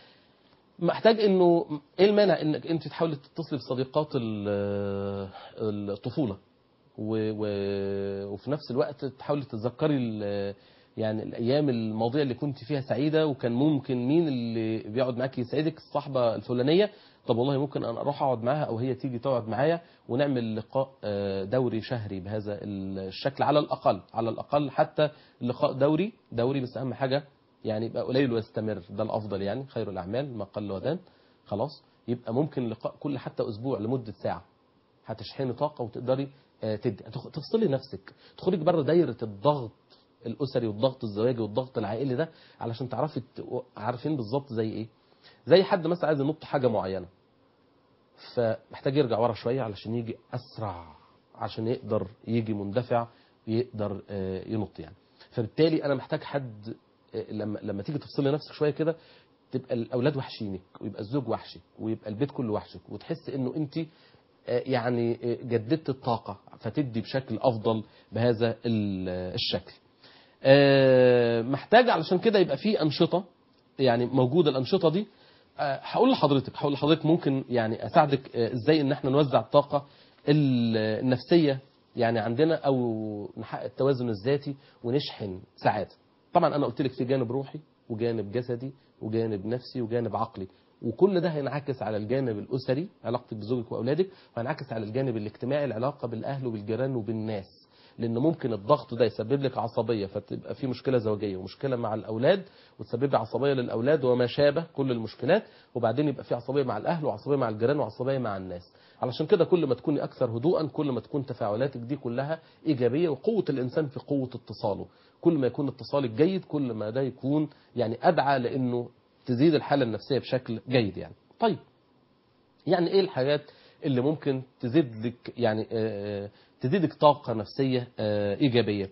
محتاج انه ايه المانع انك انت تحاولي تتصلي بصديقات ال- الطفوله و... و... وفي نفس الوقت تحاولي تتذكري ال... يعني الايام الماضيه اللي كنت فيها سعيده وكان ممكن مين اللي بيقعد معاكي يسعدك الصحبه الفلانيه طب والله ممكن انا اروح اقعد معاها او هي تيجي تقعد معايا ونعمل لقاء آه، دوري شهري بهذا الشكل على الاقل على الاقل حتى لقاء دوري دوري بس اهم حاجه يعني يبقى قليل ويستمر ده الافضل يعني خير الاعمال ما قل ودان خلاص يبقى ممكن لقاء كل حتى اسبوع لمده ساعه هتشحني طاقه وتقدري آه، تدي هتخ- تفصلي نفسك تخرجي بره دايره الضغط الاسري والضغط الزواجي والضغط العائلي ده علشان تعرفي ت- عارفين بالظبط زي ايه زي حد مثلا عايز ينط حاجه معينه فمحتاج يرجع ورا شويه علشان يجي اسرع عشان يقدر يجي مندفع يقدر آه، ينط يعني فبالتالي انا محتاج حد آه، لما لما تيجي تفصلي نفسك شويه كده تبقى الاولاد وحشينك ويبقى الزوج وحشك ويبقى البيت كله وحشك وتحس انه انت آه، يعني آه، جددت الطاقه فتدي بشكل افضل بهذا ال- آه، الشكل آه، محتاج علشان كده يبقى في انشطه يعني موجوده الانشطه دي آه، هقول لحضرتك هقول لحضرتك ممكن يعني اساعدك آه، ازاي ان احنا نوزع الطاقه ال- النفسيه يعني عندنا او نحقق التوازن الذاتي ونشحن سعاده طبعا انا قلت لك في جانب روحي وجانب جسدي وجانب نفسي وجانب عقلي وكل ده هينعكس على الجانب الاسري علاقتك بزوجك واولادك وهينعكس على الجانب الاجتماعي العلاقه بالاهل وبالجيران وبالناس لان ممكن الضغط ده يسبب لك عصبيه فتبقى في مشكله زوجيه ومشكله مع الاولاد وتسبب لي عصبيه للاولاد وما شابه كل المشكلات وبعدين يبقى في عصبيه مع الاهل وعصبيه مع الجيران وعصبيه مع الناس علشان كده كل ما تكوني اكثر هدوءا كل ما تكون تفاعلاتك دي كلها ايجابيه وقوه الانسان في قوه اتصاله كل ما يكون اتصالك جيد كل ما ده يكون يعني ادعى لانه تزيد الحاله النفسيه بشكل جيد يعني طيب يعني ايه الحاجات اللي ممكن تزيد لك يعني آه، تزيدك طاقه نفسيه آه، ايجابيه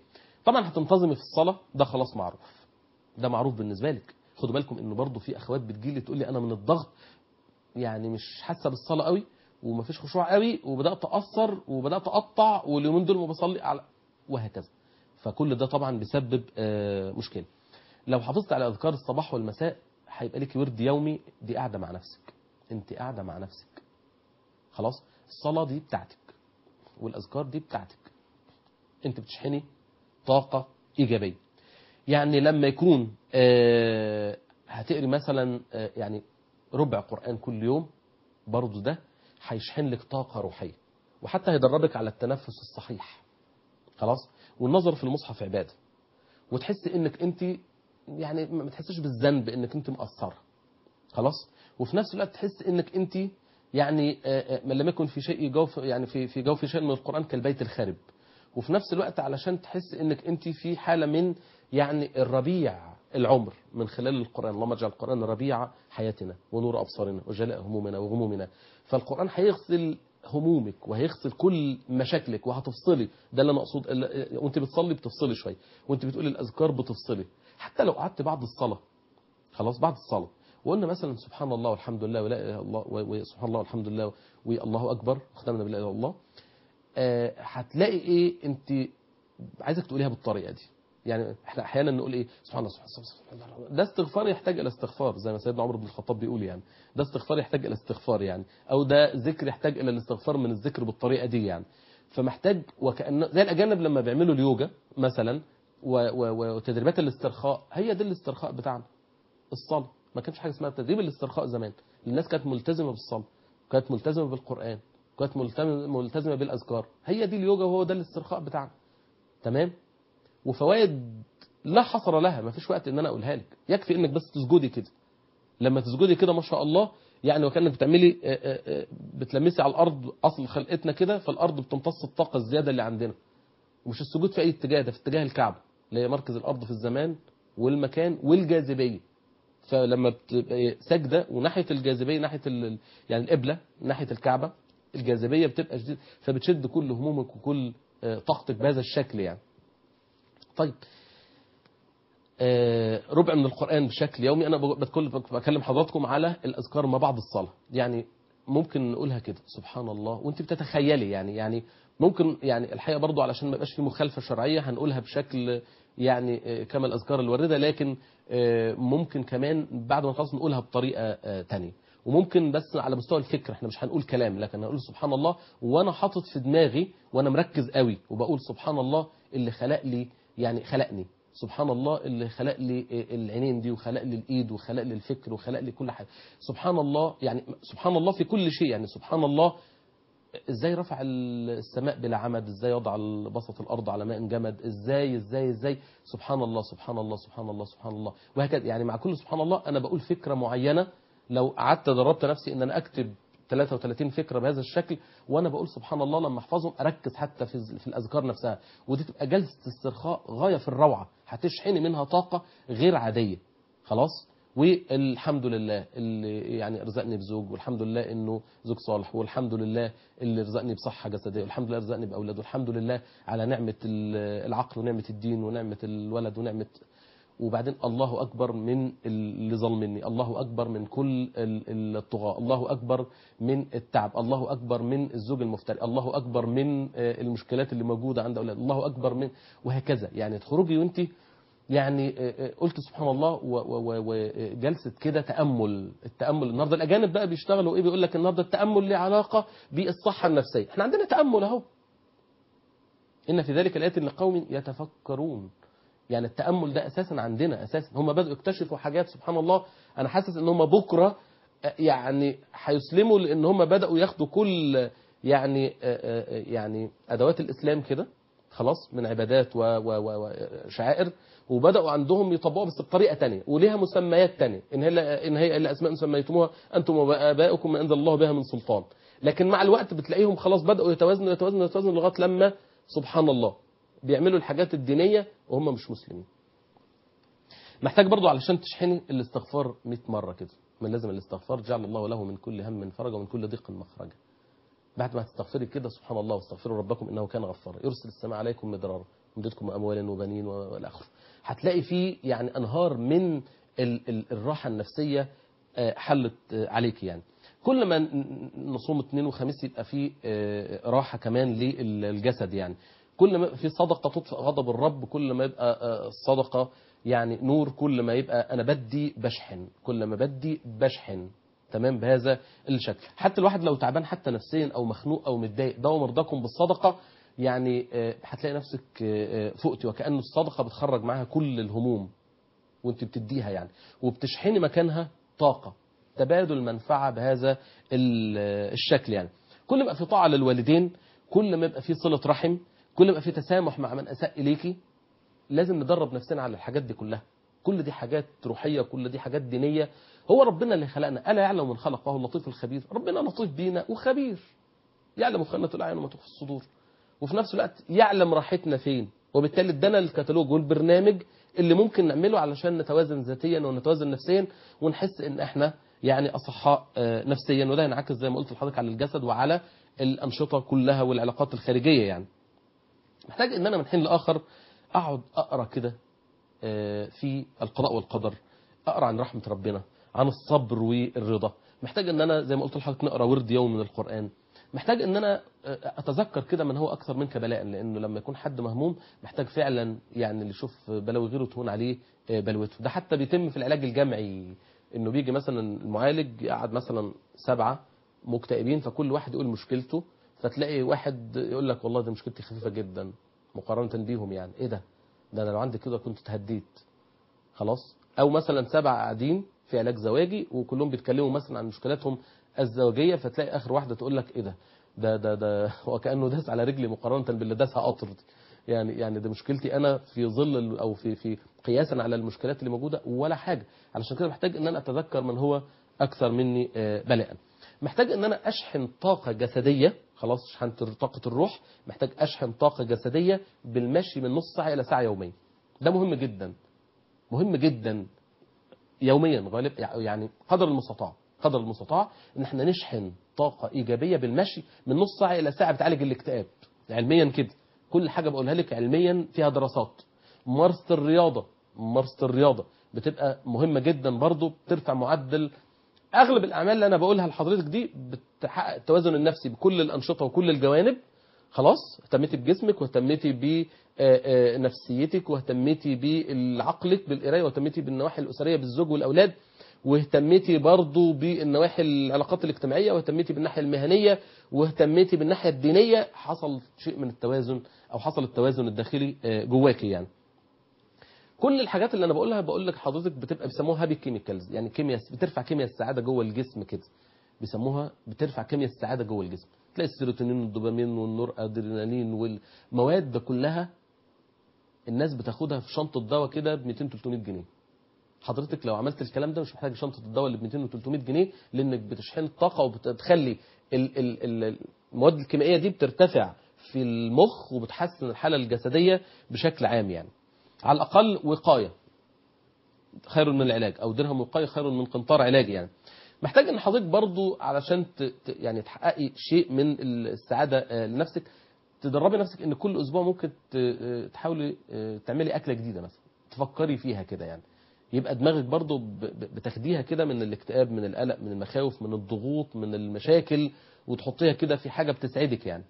طبعا هتنتظمي في الصلاه ده خلاص معروف ده معروف بالنسبه لك خدوا بالكم ان برضو في اخوات بتجيلي تقول لي انا من الضغط يعني مش حاسه بالصلاه قوي ومفيش خشوع قوي وبدات اقصر وبدات اقطع واليومين دول ما بصلي على وهكذا فكل ده طبعا بيسبب آه، مشكله لو حافظت على اذكار الصباح والمساء هيبقى لك ورد يومي دي قاعده مع نفسك انت قاعده مع نفسك خلاص الصلاه دي بتاعتك والاذكار دي بتاعتك انت بتشحني طاقه ايجابيه يعني لما يكون آه، هتقري مثلا آه، يعني ربع قران كل يوم برضه ده هيشحن لك طاقه روحيه وحتى هيدربك على التنفس الصحيح خلاص والنظر في المصحف عباده وتحس انك انت يعني ما تحسش بالذنب انك انت مقصره خلاص وفي نفس الوقت تحس انك انت يعني آه، آه، من لم يكن في شيء جوف يعني في في جوف شيء من القران كالبيت الخارب وفي نفس الوقت علشان تحس انك انت في حاله من يعني الربيع العمر من خلال القران اللهم اجعل القران ربيع حياتنا ونور ابصارنا وجلاء همومنا وغمومنا فالقران هيغسل همومك وهيغسل كل مشاكلك وهتفصلي ده اللي انا اقصد ال- وانت بتصلي بتفصلي شويه وانت بتقولي الاذكار بتفصلي حتى لو قعدت بعد الصلاه خلاص بعد الصلاه وقلنا مثلا سبحان الله والحمد لله ولا اله الا الله و- وسبحان الله والحمد لله والله اكبر ختمنا بلا اله الا الله آه، هتلاقي ايه انت عايزك تقوليها بالطريقه دي يعني احنا احيانا نقول ايه سبحان الله سبحان الله, سبحان الله ده استغفار يحتاج الى استغفار زي ما سيدنا عمر بن الخطاب بيقول يعني ده استغفار يحتاج الى استغفار يعني او ده ذكر يحتاج الى الاستغفار من الذكر بالطريقه دي يعني فمحتاج وكأن زي الاجانب لما بيعملوا اليوجا مثلا و- و- وتدريبات الاسترخاء هي دي الاسترخاء بتاعنا الصلاه ما كانش حاجه اسمها تدريب الاسترخاء زمان الناس كانت ملتزمه بالصلاه كانت ملتزمه بالقران كانت ملتزمه ملتزمه بالاذكار هي دي اليوجا وهو ده الاسترخاء بتاعنا تمام وفوائد لا حصر لها ما فيش وقت ان انا اقولها لك يكفي انك بس تسجدي كده لما تسجدي كده ما شاء الله يعني وكانك بتعملي آه، آه، آه، بتلمسي على الارض اصل خلقتنا كده فالارض بتمتص الطاقه الزياده اللي عندنا ومش السجود في اي اتجاه ده في اتجاه الكعبه اللي هي مركز الارض في الزمان والمكان والجاذبيه فلما بتبقى ساجده وناحيه الجاذبيه ناحيه ال... يعني القبله ناحيه الكعبه الجاذبيه بتبقى شديده فبتشد كل همومك وكل آه، طاقتك بهذا الشكل يعني طيب آه، ربع من القرآن بشكل يومي أنا بتكل- بكلم حضراتكم على الأذكار ما بعد الصلاة يعني ممكن نقولها كده سبحان الله وانت بتتخيلي يعني يعني ممكن يعني الحقيقة برضو علشان ما يبقاش في مخالفة شرعية هنقولها بشكل يعني آه، كما الأذكار الواردة لكن آه، ممكن كمان بعد ما نخلص نقولها بطريقة آه، تانية وممكن بس على مستوى الفكر احنا مش هنقول كلام لكن هنقول سبحان الله وانا حاطط في دماغي وانا مركز قوي وبقول سبحان الله اللي خلق لي يعني خلقني سبحان الله اللي خلق لي العينين دي وخلق لي الايد وخلق لي الفكر وخلق لي كل حاجه سبحان الله يعني سبحان الله في كل شيء يعني سبحان الله ازاي رفع السماء بلا عمد ازاي وضع بسط الارض على ماء جمد ازاي ازاي ازاي سبحان الله سبحان الله سبحان الله سبحان الله وهكذا يعني مع كل سبحان الله انا بقول فكره معينه لو قعدت دربت نفسي ان انا اكتب 33 فكره بهذا الشكل وانا بقول سبحان الله لما احفظهم اركز حتى في في الاذكار نفسها ودي تبقى جلسه استرخاء غايه في الروعه هتشحني منها طاقه غير عاديه خلاص والحمد لله اللي يعني رزقني بزوج والحمد لله انه زوج صالح والحمد لله اللي رزقني بصحه جسديه والحمد لله رزقني باولاد والحمد لله على نعمه ال- العقل ونعمه الدين ونعمه الولد ونعمه وبعدين الله اكبر من اللي ظلمني الله اكبر من كل ال- الطغاة الله اكبر من التعب الله اكبر من الزوج المفتري الله اكبر من آه، المشكلات اللي موجوده عند اولاد الله اكبر من وهكذا يعني تخرجي وانت يعني آه، آه، قلت سبحان الله و- و- و- وجلسه كده تامل التامل النهارده الاجانب بقى بيشتغلوا ايه بيقول لك النهارده التامل له علاقه بالصحه النفسيه احنا عندنا تامل اهو ان في ذلك الايات لقوم يتفكرون يعني التامل ده اساسا عندنا اساسا هم بداوا يكتشفوا حاجات سبحان الله انا حاسس ان هم بكره آه، يعني هيسلموا لان هم بداوا ياخدوا كل يعني آه، آه، يعني ادوات الاسلام كده خلاص من عبادات و- و- وشعائر وبداوا عندهم يطبقوها بس بطريقه تانية وليها مسميات تانية ان هي ان هي الا اسماء سميتموها انتم واباؤكم ما انزل الله بها من سلطان لكن مع الوقت بتلاقيهم خلاص بداوا يتوازنوا يتوازنوا يتوازنوا لغايه لما سبحان الله بيعملوا الحاجات الدينيه وهم مش مسلمين محتاج برضو علشان تشحني الاستغفار 100 مره كده من لازم الاستغفار جعل الله له من كل هم فرجا ومن كل ضيق مخرجا بعد ما تستغفري كده سبحان الله واستغفروا ربكم انه كان غفارا يرسل السماء عليكم مدرارا يمددكم اموال وبنين والى اخره هتلاقي فيه يعني انهار من ال- ال- الراحه النفسيه آه، حلت آه، عليك يعني كل ما ن- نصوم اثنين وخميس يبقى في آه، راحه كمان للجسد يعني كل ما يبقى في صدقه تطفئ غضب الرب كل ما يبقى آه، الصدقه يعني نور كل ما يبقى انا بدي بشحن كل ما بدي بشحن تمام بهذا الشكل حتى الواحد لو تعبان حتى نفسيا او مخنوق او متضايق داوم مرضاكم بالصدقه يعني آه، هتلاقي نفسك آه، آه، فقتي وكأن الصدقه بتخرج معاها كل الهموم وانت بتديها يعني وبتشحني مكانها طاقه تبادل منفعه بهذا ال- الشكل يعني كل ما يبقى في طاعه للوالدين كل ما يبقى في صله رحم كل ما يبقى في تسامح مع من اساء اليكي لازم ندرب نفسنا على الحاجات دي كلها كل دي حاجات روحيه كل دي حاجات دينيه هو ربنا اللي خلقنا الا يعلم من خلق وهو اللطيف الخبير ربنا لطيف بينا وخبير يعلم خانه الاعين وما تخفي الصدور وفي نفس الوقت يعلم راحتنا فين وبالتالي ادانا الكتالوج والبرنامج اللي ممكن نعمله علشان نتوازن ذاتيا ونتوازن نفسيا ونحس ان احنا يعني اصحاء آه، نفسيا وده ينعكس زي ما قلت لحضرتك على الجسد وعلى الانشطه كلها والعلاقات الخارجيه يعني محتاج ان انا من حين لاخر اقعد اقرا كده آه، في القضاء والقدر اقرا عن رحمه ربنا عن الصبر والرضا محتاج ان انا زي ما قلت لحضرتك نقرا ورد يومي من القران محتاج ان انا آه، اتذكر كده من هو اكثر منك بلاء لانه لما يكون حد مهموم محتاج فعلا يعني اللي يشوف بلاوي غيره تهون عليه آه، بلوته ده حتى بيتم في العلاج الجمعي انه بيجي مثلا المعالج يقعد مثلا سبعه مكتئبين فكل واحد يقول مشكلته فتلاقي واحد يقول لك والله دي مشكلتي خفيفه جدا مقارنه بيهم يعني ايه ده ده انا لو عندي كده كنت اتهديت خلاص او مثلا سبعه قاعدين في علاج زواجي وكلهم بيتكلموا مثلا عن مشكلاتهم الزوجيه فتلاقي اخر واحده تقول لك ايه ده ده ده ده وكانه داس على رجلي مقارنه باللي داسها قطر دي. يعني يعني ده مشكلتي انا في ظل ال- او في في قياسا على المشكلات اللي موجوده ولا حاجه علشان كده محتاج ان انا اتذكر من هو اكثر مني آه، بلاء محتاج ان انا اشحن طاقه جسديه خلاص شحنت طاقه الروح محتاج اشحن طاقه جسديه بالمشي من نص ساعه الى ساعه يوميا ده مهم جدا مهم جدا يوميا غالب يعني قدر المستطاع قدر المستطاع ان احنا نشحن طاقه ايجابيه بالمشي من نص ساعه الى ساعه بتعالج الاكتئاب علميا كده كل حاجه بقولها لك علميا فيها دراسات ممارسه الرياضه ممارسه الرياضه بتبقى مهمه جدا برضو بترفع معدل اغلب الاعمال اللي انا بقولها لحضرتك دي بتحقق التوازن النفسي بكل الانشطه وكل الجوانب خلاص اهتميتي بجسمك واهتميتي بنفسيتك واهتميتي بعقلك بالقرايه واهتميتي بالنواحي الاسريه بالزوج والاولاد واهتميتي برضو بالنواحي العلاقات الاجتماعيه واهتميتي بالناحيه المهنيه واهتميتي بالناحيه الدينيه حصل شيء من التوازن او حصل التوازن الداخلي آه، جواكي يعني كل الحاجات اللي انا بقولها بقول لك حضرتك بتبقى بيسموها هابي كيميكالز يعني كيمياء بترفع كيمياء السعاده جوه الجسم كده بيسموها بترفع كيمياء السعاده جوه الجسم تلاقي السيروتونين والدوبامين والنور ادرينالين والمواد ده كلها الناس بتاخدها في شنطه دواء كده ب 200 300 جنيه حضرتك لو عملت الكلام ده مش محتاج شنطه الدواء اللي ب 200 و 300 جنيه لانك بتشحن الطاقه وبتخلي ال- ال- ال- المواد الكيميائيه دي بترتفع في المخ وبتحسن الحاله الجسديه بشكل عام يعني على الاقل وقايه خير من العلاج او درهم وقايه خير من قنطار علاجي يعني محتاج ان حضرتك برضو علشان ت... ت- يعني تحققي شيء من السعاده آه، لنفسك تدربي نفسك ان كل اسبوع ممكن ت- آه، تحاولي آه، تعملي اكله جديده مثلا تفكري فيها كده يعني يبقى دماغك برضو ب- ب- بتاخديها كده من الاكتئاب من القلق من المخاوف من الضغوط من المشاكل وتحطيها كده في حاجه بتسعدك يعني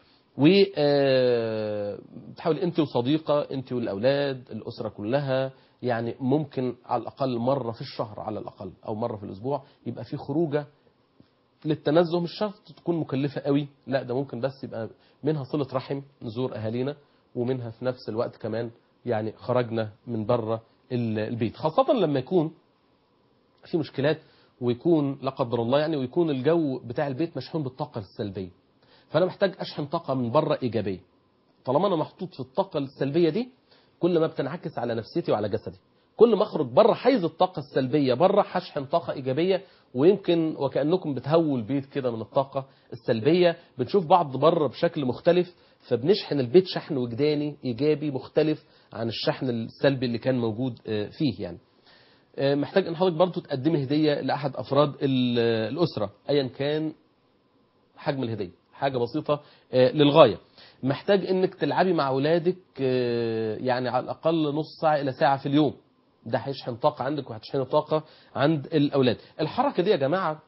وتحاول انت وصديقه انت والاولاد الاسره كلها يعني ممكن على الاقل مره في الشهر على الاقل او مره في الاسبوع يبقى في خروجه للتنزه مش شرط تكون مكلفه قوي لا ده ممكن بس يبقى منها صله رحم نزور اهالينا ومنها في نفس الوقت كمان يعني خرجنا من بره ال- البيت خاصه لما يكون في مشكلات ويكون لا قدر الله يعني ويكون الجو بتاع البيت مشحون بالطاقه السلبيه فانا محتاج اشحن طاقه من بره ايجابيه طالما انا محطوط في الطاقه السلبيه دي كل ما بتنعكس على نفسيتي وعلى جسدي كل ما اخرج بره حيز الطاقه السلبيه بره هشحن طاقه ايجابيه ويمكن وكانكم بتهووا البيت كده من الطاقه السلبيه بنشوف بعض بره بشكل مختلف فبنشحن البيت شحن وجداني ايجابي مختلف عن الشحن السلبي اللي كان موجود آه، فيه يعني آه، محتاج ان حضرتك برضه تقدمي هديه لاحد افراد ال- الاسره ايا كان حجم الهديه حاجه بسيطه آه، للغايه محتاج انك تلعبي مع اولادك آه، يعني على الاقل نص ساعه الى ساعه في اليوم ده هيشحن طاقه عندك وهتشحن طاقه عند الاولاد الحركه دي يا جماعه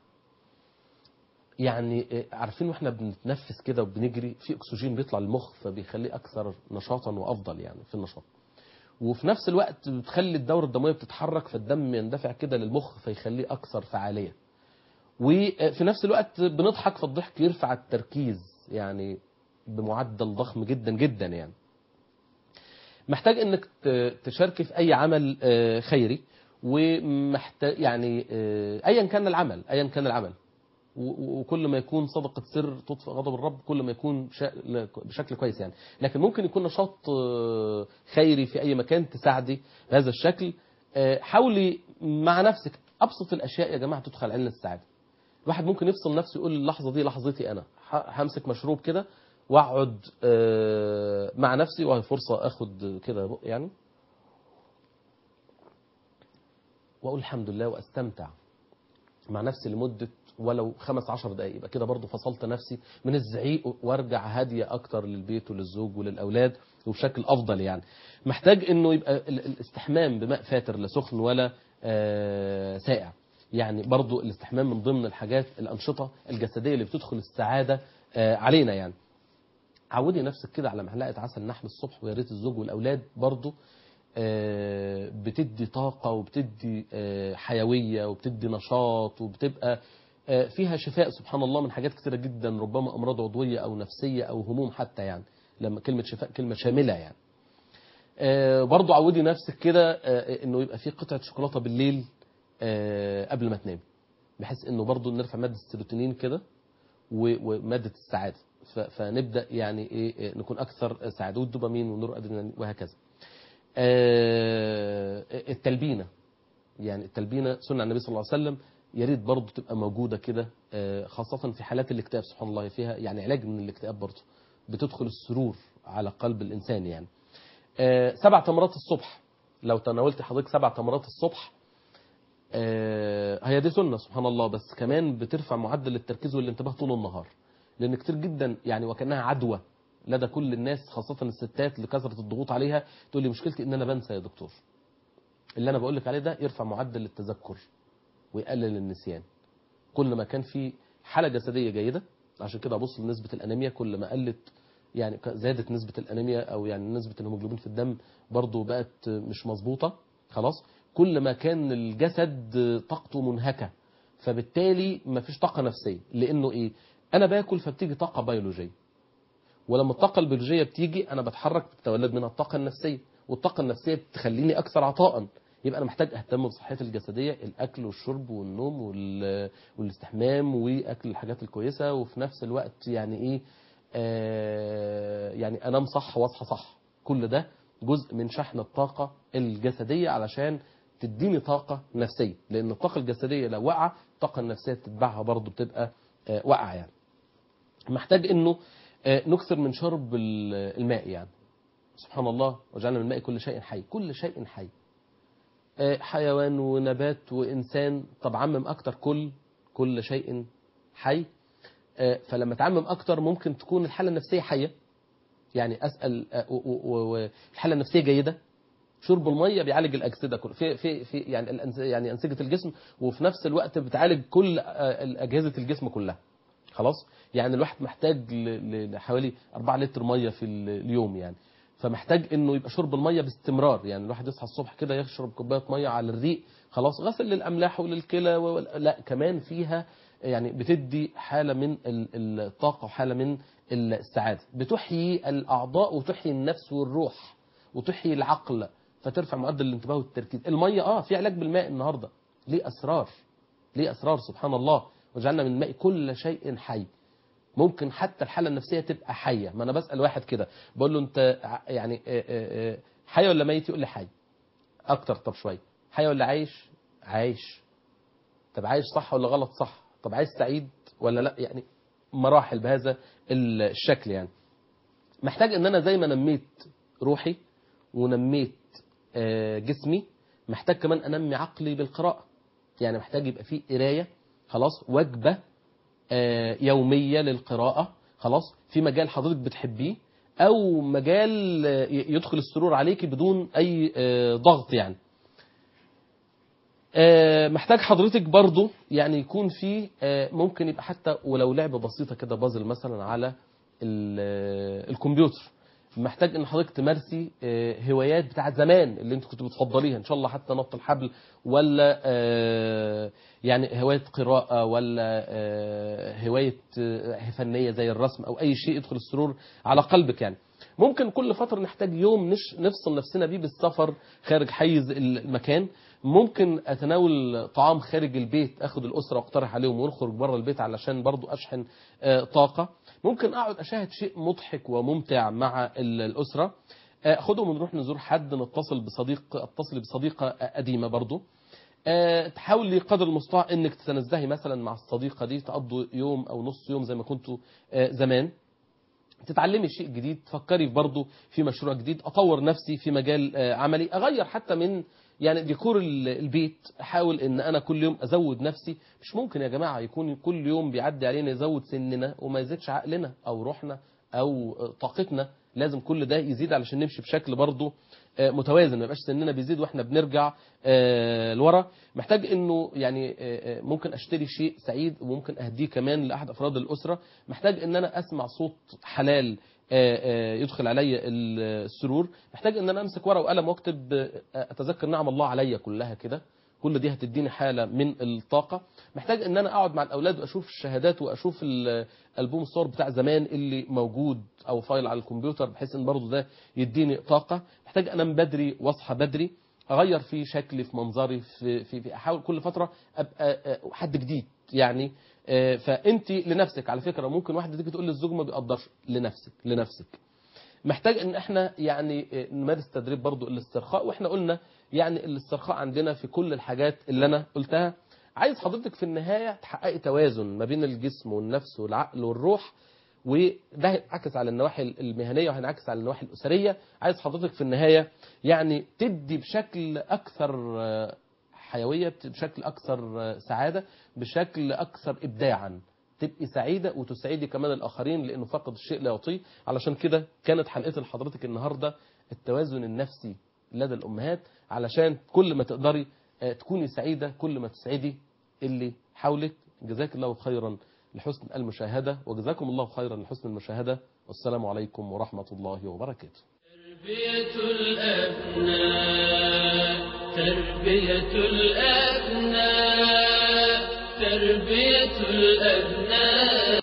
يعني آه، عارفين واحنا بنتنفس كده وبنجري في اكسجين بيطلع للمخ فبيخليه اكثر نشاطا وافضل يعني في النشاط وفي نفس الوقت بتخلي الدورة الدموية بتتحرك فالدم يندفع كده للمخ فيخليه أكثر فعالية وفي نفس الوقت بنضحك فالضحك يرفع التركيز يعني بمعدل ضخم جدا جدا يعني محتاج انك ت- تشاركي في اي عمل آه، خيري ومحتاج يعني آه، ايا كان العمل ايا كان العمل و- و- وكل ما يكون صدقة سر تطفئ غضب الرب كل ما يكون شا- بشكل كويس يعني لكن ممكن يكون نشاط آه، خيري في أي مكان تساعدي بهذا الشكل آه، حاولي مع نفسك أبسط الأشياء يا جماعة تدخل علم السعادة الواحد ممكن يفصل نفسه يقول اللحظة دي لحظتي أنا ه- همسك مشروب كده واقعد آه، مع نفسي وهي فرصة اخد كده بق يعني واقول الحمد لله واستمتع مع نفسي لمدة ولو خمس عشر دقايق يبقى كده برضو فصلت نفسي من الزعيق وارجع هادية اكتر للبيت وللزوج وللاولاد وبشكل افضل يعني محتاج انه يبقى ال- الاستحمام بماء فاتر لا سخن ولا آه، ساقع يعني برضو الاستحمام من ضمن الحاجات الانشطة الجسدية اللي بتدخل السعادة آه، علينا يعني عودي نفسك كده على معلقه عسل نحل الصبح ويا ريت الزوج والاولاد برضو آه، بتدي طاقه وبتدي آه، حيويه وبتدي نشاط وبتبقى آه، فيها شفاء سبحان الله من حاجات كثيره جدا ربما امراض عضويه او نفسيه او هموم حتى يعني لما كلمه شفاء كلمه شامله يعني آه، برضو عودي نفسك كده آه، انه يبقى في قطعه شوكولاته بالليل آه، قبل ما تنام بحيث انه برضو نرفع ماده السيروتونين كده و- وماده السعاده ف- فنبدا يعني ايه إيه، نكون اكثر سعاده والدوبامين والنور ادرينالين وهكذا آه، التلبينه يعني التلبينه سنه النبي صلى الله عليه وسلم يا ريت برضه تبقى موجوده كده آه، خاصه في حالات الاكتئاب سبحان الله فيها يعني علاج من الاكتئاب برضه بتدخل السرور على قلب الانسان يعني آه، سبع تمرات الصبح لو تناولت حضرتك سبع تمرات الصبح آه، هي دي سنه سبحان الله بس كمان بترفع معدل التركيز والانتباه طول النهار لان كتير جدا يعني وكانها عدوى لدى كل الناس خاصه الستات لكثره الضغوط عليها تقول لي مشكلتي ان انا بنسى يا دكتور اللي انا بقول لك عليه ده يرفع معدل التذكر ويقلل النسيان كل ما كان في حاله جسديه جيده عشان كده ابص لنسبه الانيميا كل ما قلت يعني ك- زادت نسبه الانيميا او يعني نسبه الهيموجلوبين في الدم برضو بقت مش مظبوطه خلاص كل ما كان الجسد طاقته منهكه فبالتالي مفيش طاقه نفسيه لانه ايه انا باكل فبتيجي طاقه بيولوجيه ولما الطاقه البيولوجيه بتيجي انا بتحرك بتتولد منها الطاقه النفسيه والطاقه النفسيه بتخليني اكثر عطاء يبقى انا محتاج اهتم بصحتي الجسديه الاكل والشرب والنوم وال... والاستحمام واكل الحاجات الكويسه وفي نفس الوقت يعني ايه آه يعني انام صح واصحى صح كل ده جزء من شحن الطاقه الجسديه علشان تديني طاقه نفسيه لان الطاقه الجسديه لو وقع الطاقه النفسيه تتبعها برضه بتبقى آه واقعه يعني محتاج انه آه، نكثر من شرب ال- الماء يعني سبحان الله وجعلنا من الماء كل شيء حي كل شيء حي آه، حيوان ونبات وإنسان طب عمم أكتر كل كل شيء حي آه، فلما تعمم أكتر ممكن تكون الحالة النفسية حية يعني أسأل آه، و- و- و- الحالة النفسية جيدة شرب المية بيعالج الأجسدة كل في في في يعني الأنس- يعني أنسجة الجسم وفي نفس الوقت بتعالج كل آه، أجهزة الجسم كلها خلاص يعني الواحد محتاج ل- ل- لحوالي 4 لتر ميه في ال- اليوم يعني فمحتاج انه يبقى شرب الميه باستمرار يعني الواحد يصحى الصبح كده يشرب كوبايه ميه على الريق خلاص غسل للاملاح وللكلى و... لا كمان فيها يعني بتدي حاله من ال- الطاقه وحاله من السعاده بتحيي الاعضاء وتحيي النفس والروح وتحيي العقل فترفع معدل الانتباه والتركيز الميه اه في علاج بالماء النهارده ليه اسرار ليه اسرار سبحان الله وجعلنا من الماء كل شيء حي ممكن حتى الحاله النفسيه تبقى حيه ما انا بسال واحد كده بقول له انت ع- يعني آه، آه، آه، حي ولا ميت يقول لي حي اكتر طب شويه حي ولا عايش عايش طب عايش صح ولا غلط صح طب عايز سعيد ولا لا يعني مراحل بهذا الشكل يعني محتاج ان انا زي ما نميت روحي ونميت آه، جسمي محتاج كمان انمي عقلي بالقراءه يعني محتاج يبقى فيه قرايه خلاص وجبه آه، يوميه للقراءه خلاص في مجال حضرتك بتحبيه او مجال آه، ي- يدخل السرور عليكي بدون اي آه، ضغط يعني آه، محتاج حضرتك برضو يعني يكون في آه، ممكن يبقى حتى ولو لعبة بسيطة كده بازل مثلا على ال- آه، الكمبيوتر محتاج ان حضرتك تمارسي آه، هوايات بتاعت زمان اللي انت كنت بتفضليها ان شاء الله حتى نط الحبل ولا آه، يعني هواية قراءة ولا آه، هواية آه، فنية زي الرسم او اي شيء يدخل السرور على قلبك يعني ممكن كل فترة نحتاج يوم نش نفصل نفسنا بيه بالسفر خارج حيز المكان ممكن اتناول طعام خارج البيت اخد الاسره واقترح عليهم ونخرج بره البيت علشان برضو اشحن آه، طاقه ممكن اقعد اشاهد شيء مضحك وممتع مع ال- الاسره آه، اخدهم ونروح نزور حد نتصل بصديق اتصل بصديقه آه، قديمه برضو آه، تحاولي قدر المستطاع انك تتنزهي مثلا مع الصديقه دي تقضوا يوم او نص يوم زي ما كنتوا آه، زمان تتعلمي شيء جديد تفكري برضه في مشروع جديد اطور نفسي في مجال آه، عملي اغير حتى من يعني ديكور ال- البيت احاول ان انا كل يوم ازود نفسي مش ممكن يا جماعه يكون كل يوم بيعدي علينا يزود سننا وما يزيدش عقلنا او روحنا او آه، طاقتنا لازم كل ده يزيد علشان نمشي بشكل برضه آه، متوازن ما يبقاش سننا بيزيد واحنا بنرجع آه، لورا محتاج انه يعني آه، آه، ممكن اشتري شيء سعيد وممكن اهديه كمان لاحد افراد الاسره محتاج ان انا اسمع صوت حلال آه، آه، يدخل علي السرور محتاج ان انا امسك ورقه وقلم واكتب آه، اتذكر نعم الله عليا كلها كده كل دي هتديني حاله من الطاقه محتاج ان انا اقعد مع الاولاد واشوف الشهادات واشوف ال- البوم الصور بتاع زمان اللي موجود او فايل على الكمبيوتر بحيث ان برضه ده يديني طاقه محتاج انام بدري واصحى بدري اغير في شكلي في منظري في في, في احاول كل فتره ابقى آه، حد جديد يعني آه، فانت لنفسك على فكره ممكن واحده تيجي تقول للزوج ما بيقدرش لنفسك لنفسك محتاج ان احنا يعني آه، نمارس تدريب برضو الاسترخاء واحنا قلنا يعني الاسترخاء عندنا في كل الحاجات اللي انا قلتها عايز حضرتك في النهايه تحققي توازن ما بين الجسم والنفس والعقل والروح وده هينعكس على النواحي المهنيه وهينعكس على النواحي الاسريه عايز حضرتك في النهايه يعني تدي بشكل اكثر آه، حيويه بشكل اكثر آه، سعاده بشكل اكثر ابداعا تبقي سعيده وتسعدي كمان الاخرين لانه فقد الشيء لا يعطيه علشان كده كانت حلقتي لحضرتك النهارده التوازن النفسي لدى الامهات علشان كل ما تقدري آه، تكوني سعيده كل ما تسعدي اللي حولك جزاك الله خيرا لحسن المشاهده وجزاكم الله خيرا لحسن المشاهده والسلام عليكم ورحمه الله وبركاته تربية الأبناء تربية الأبناء تربية الأبناء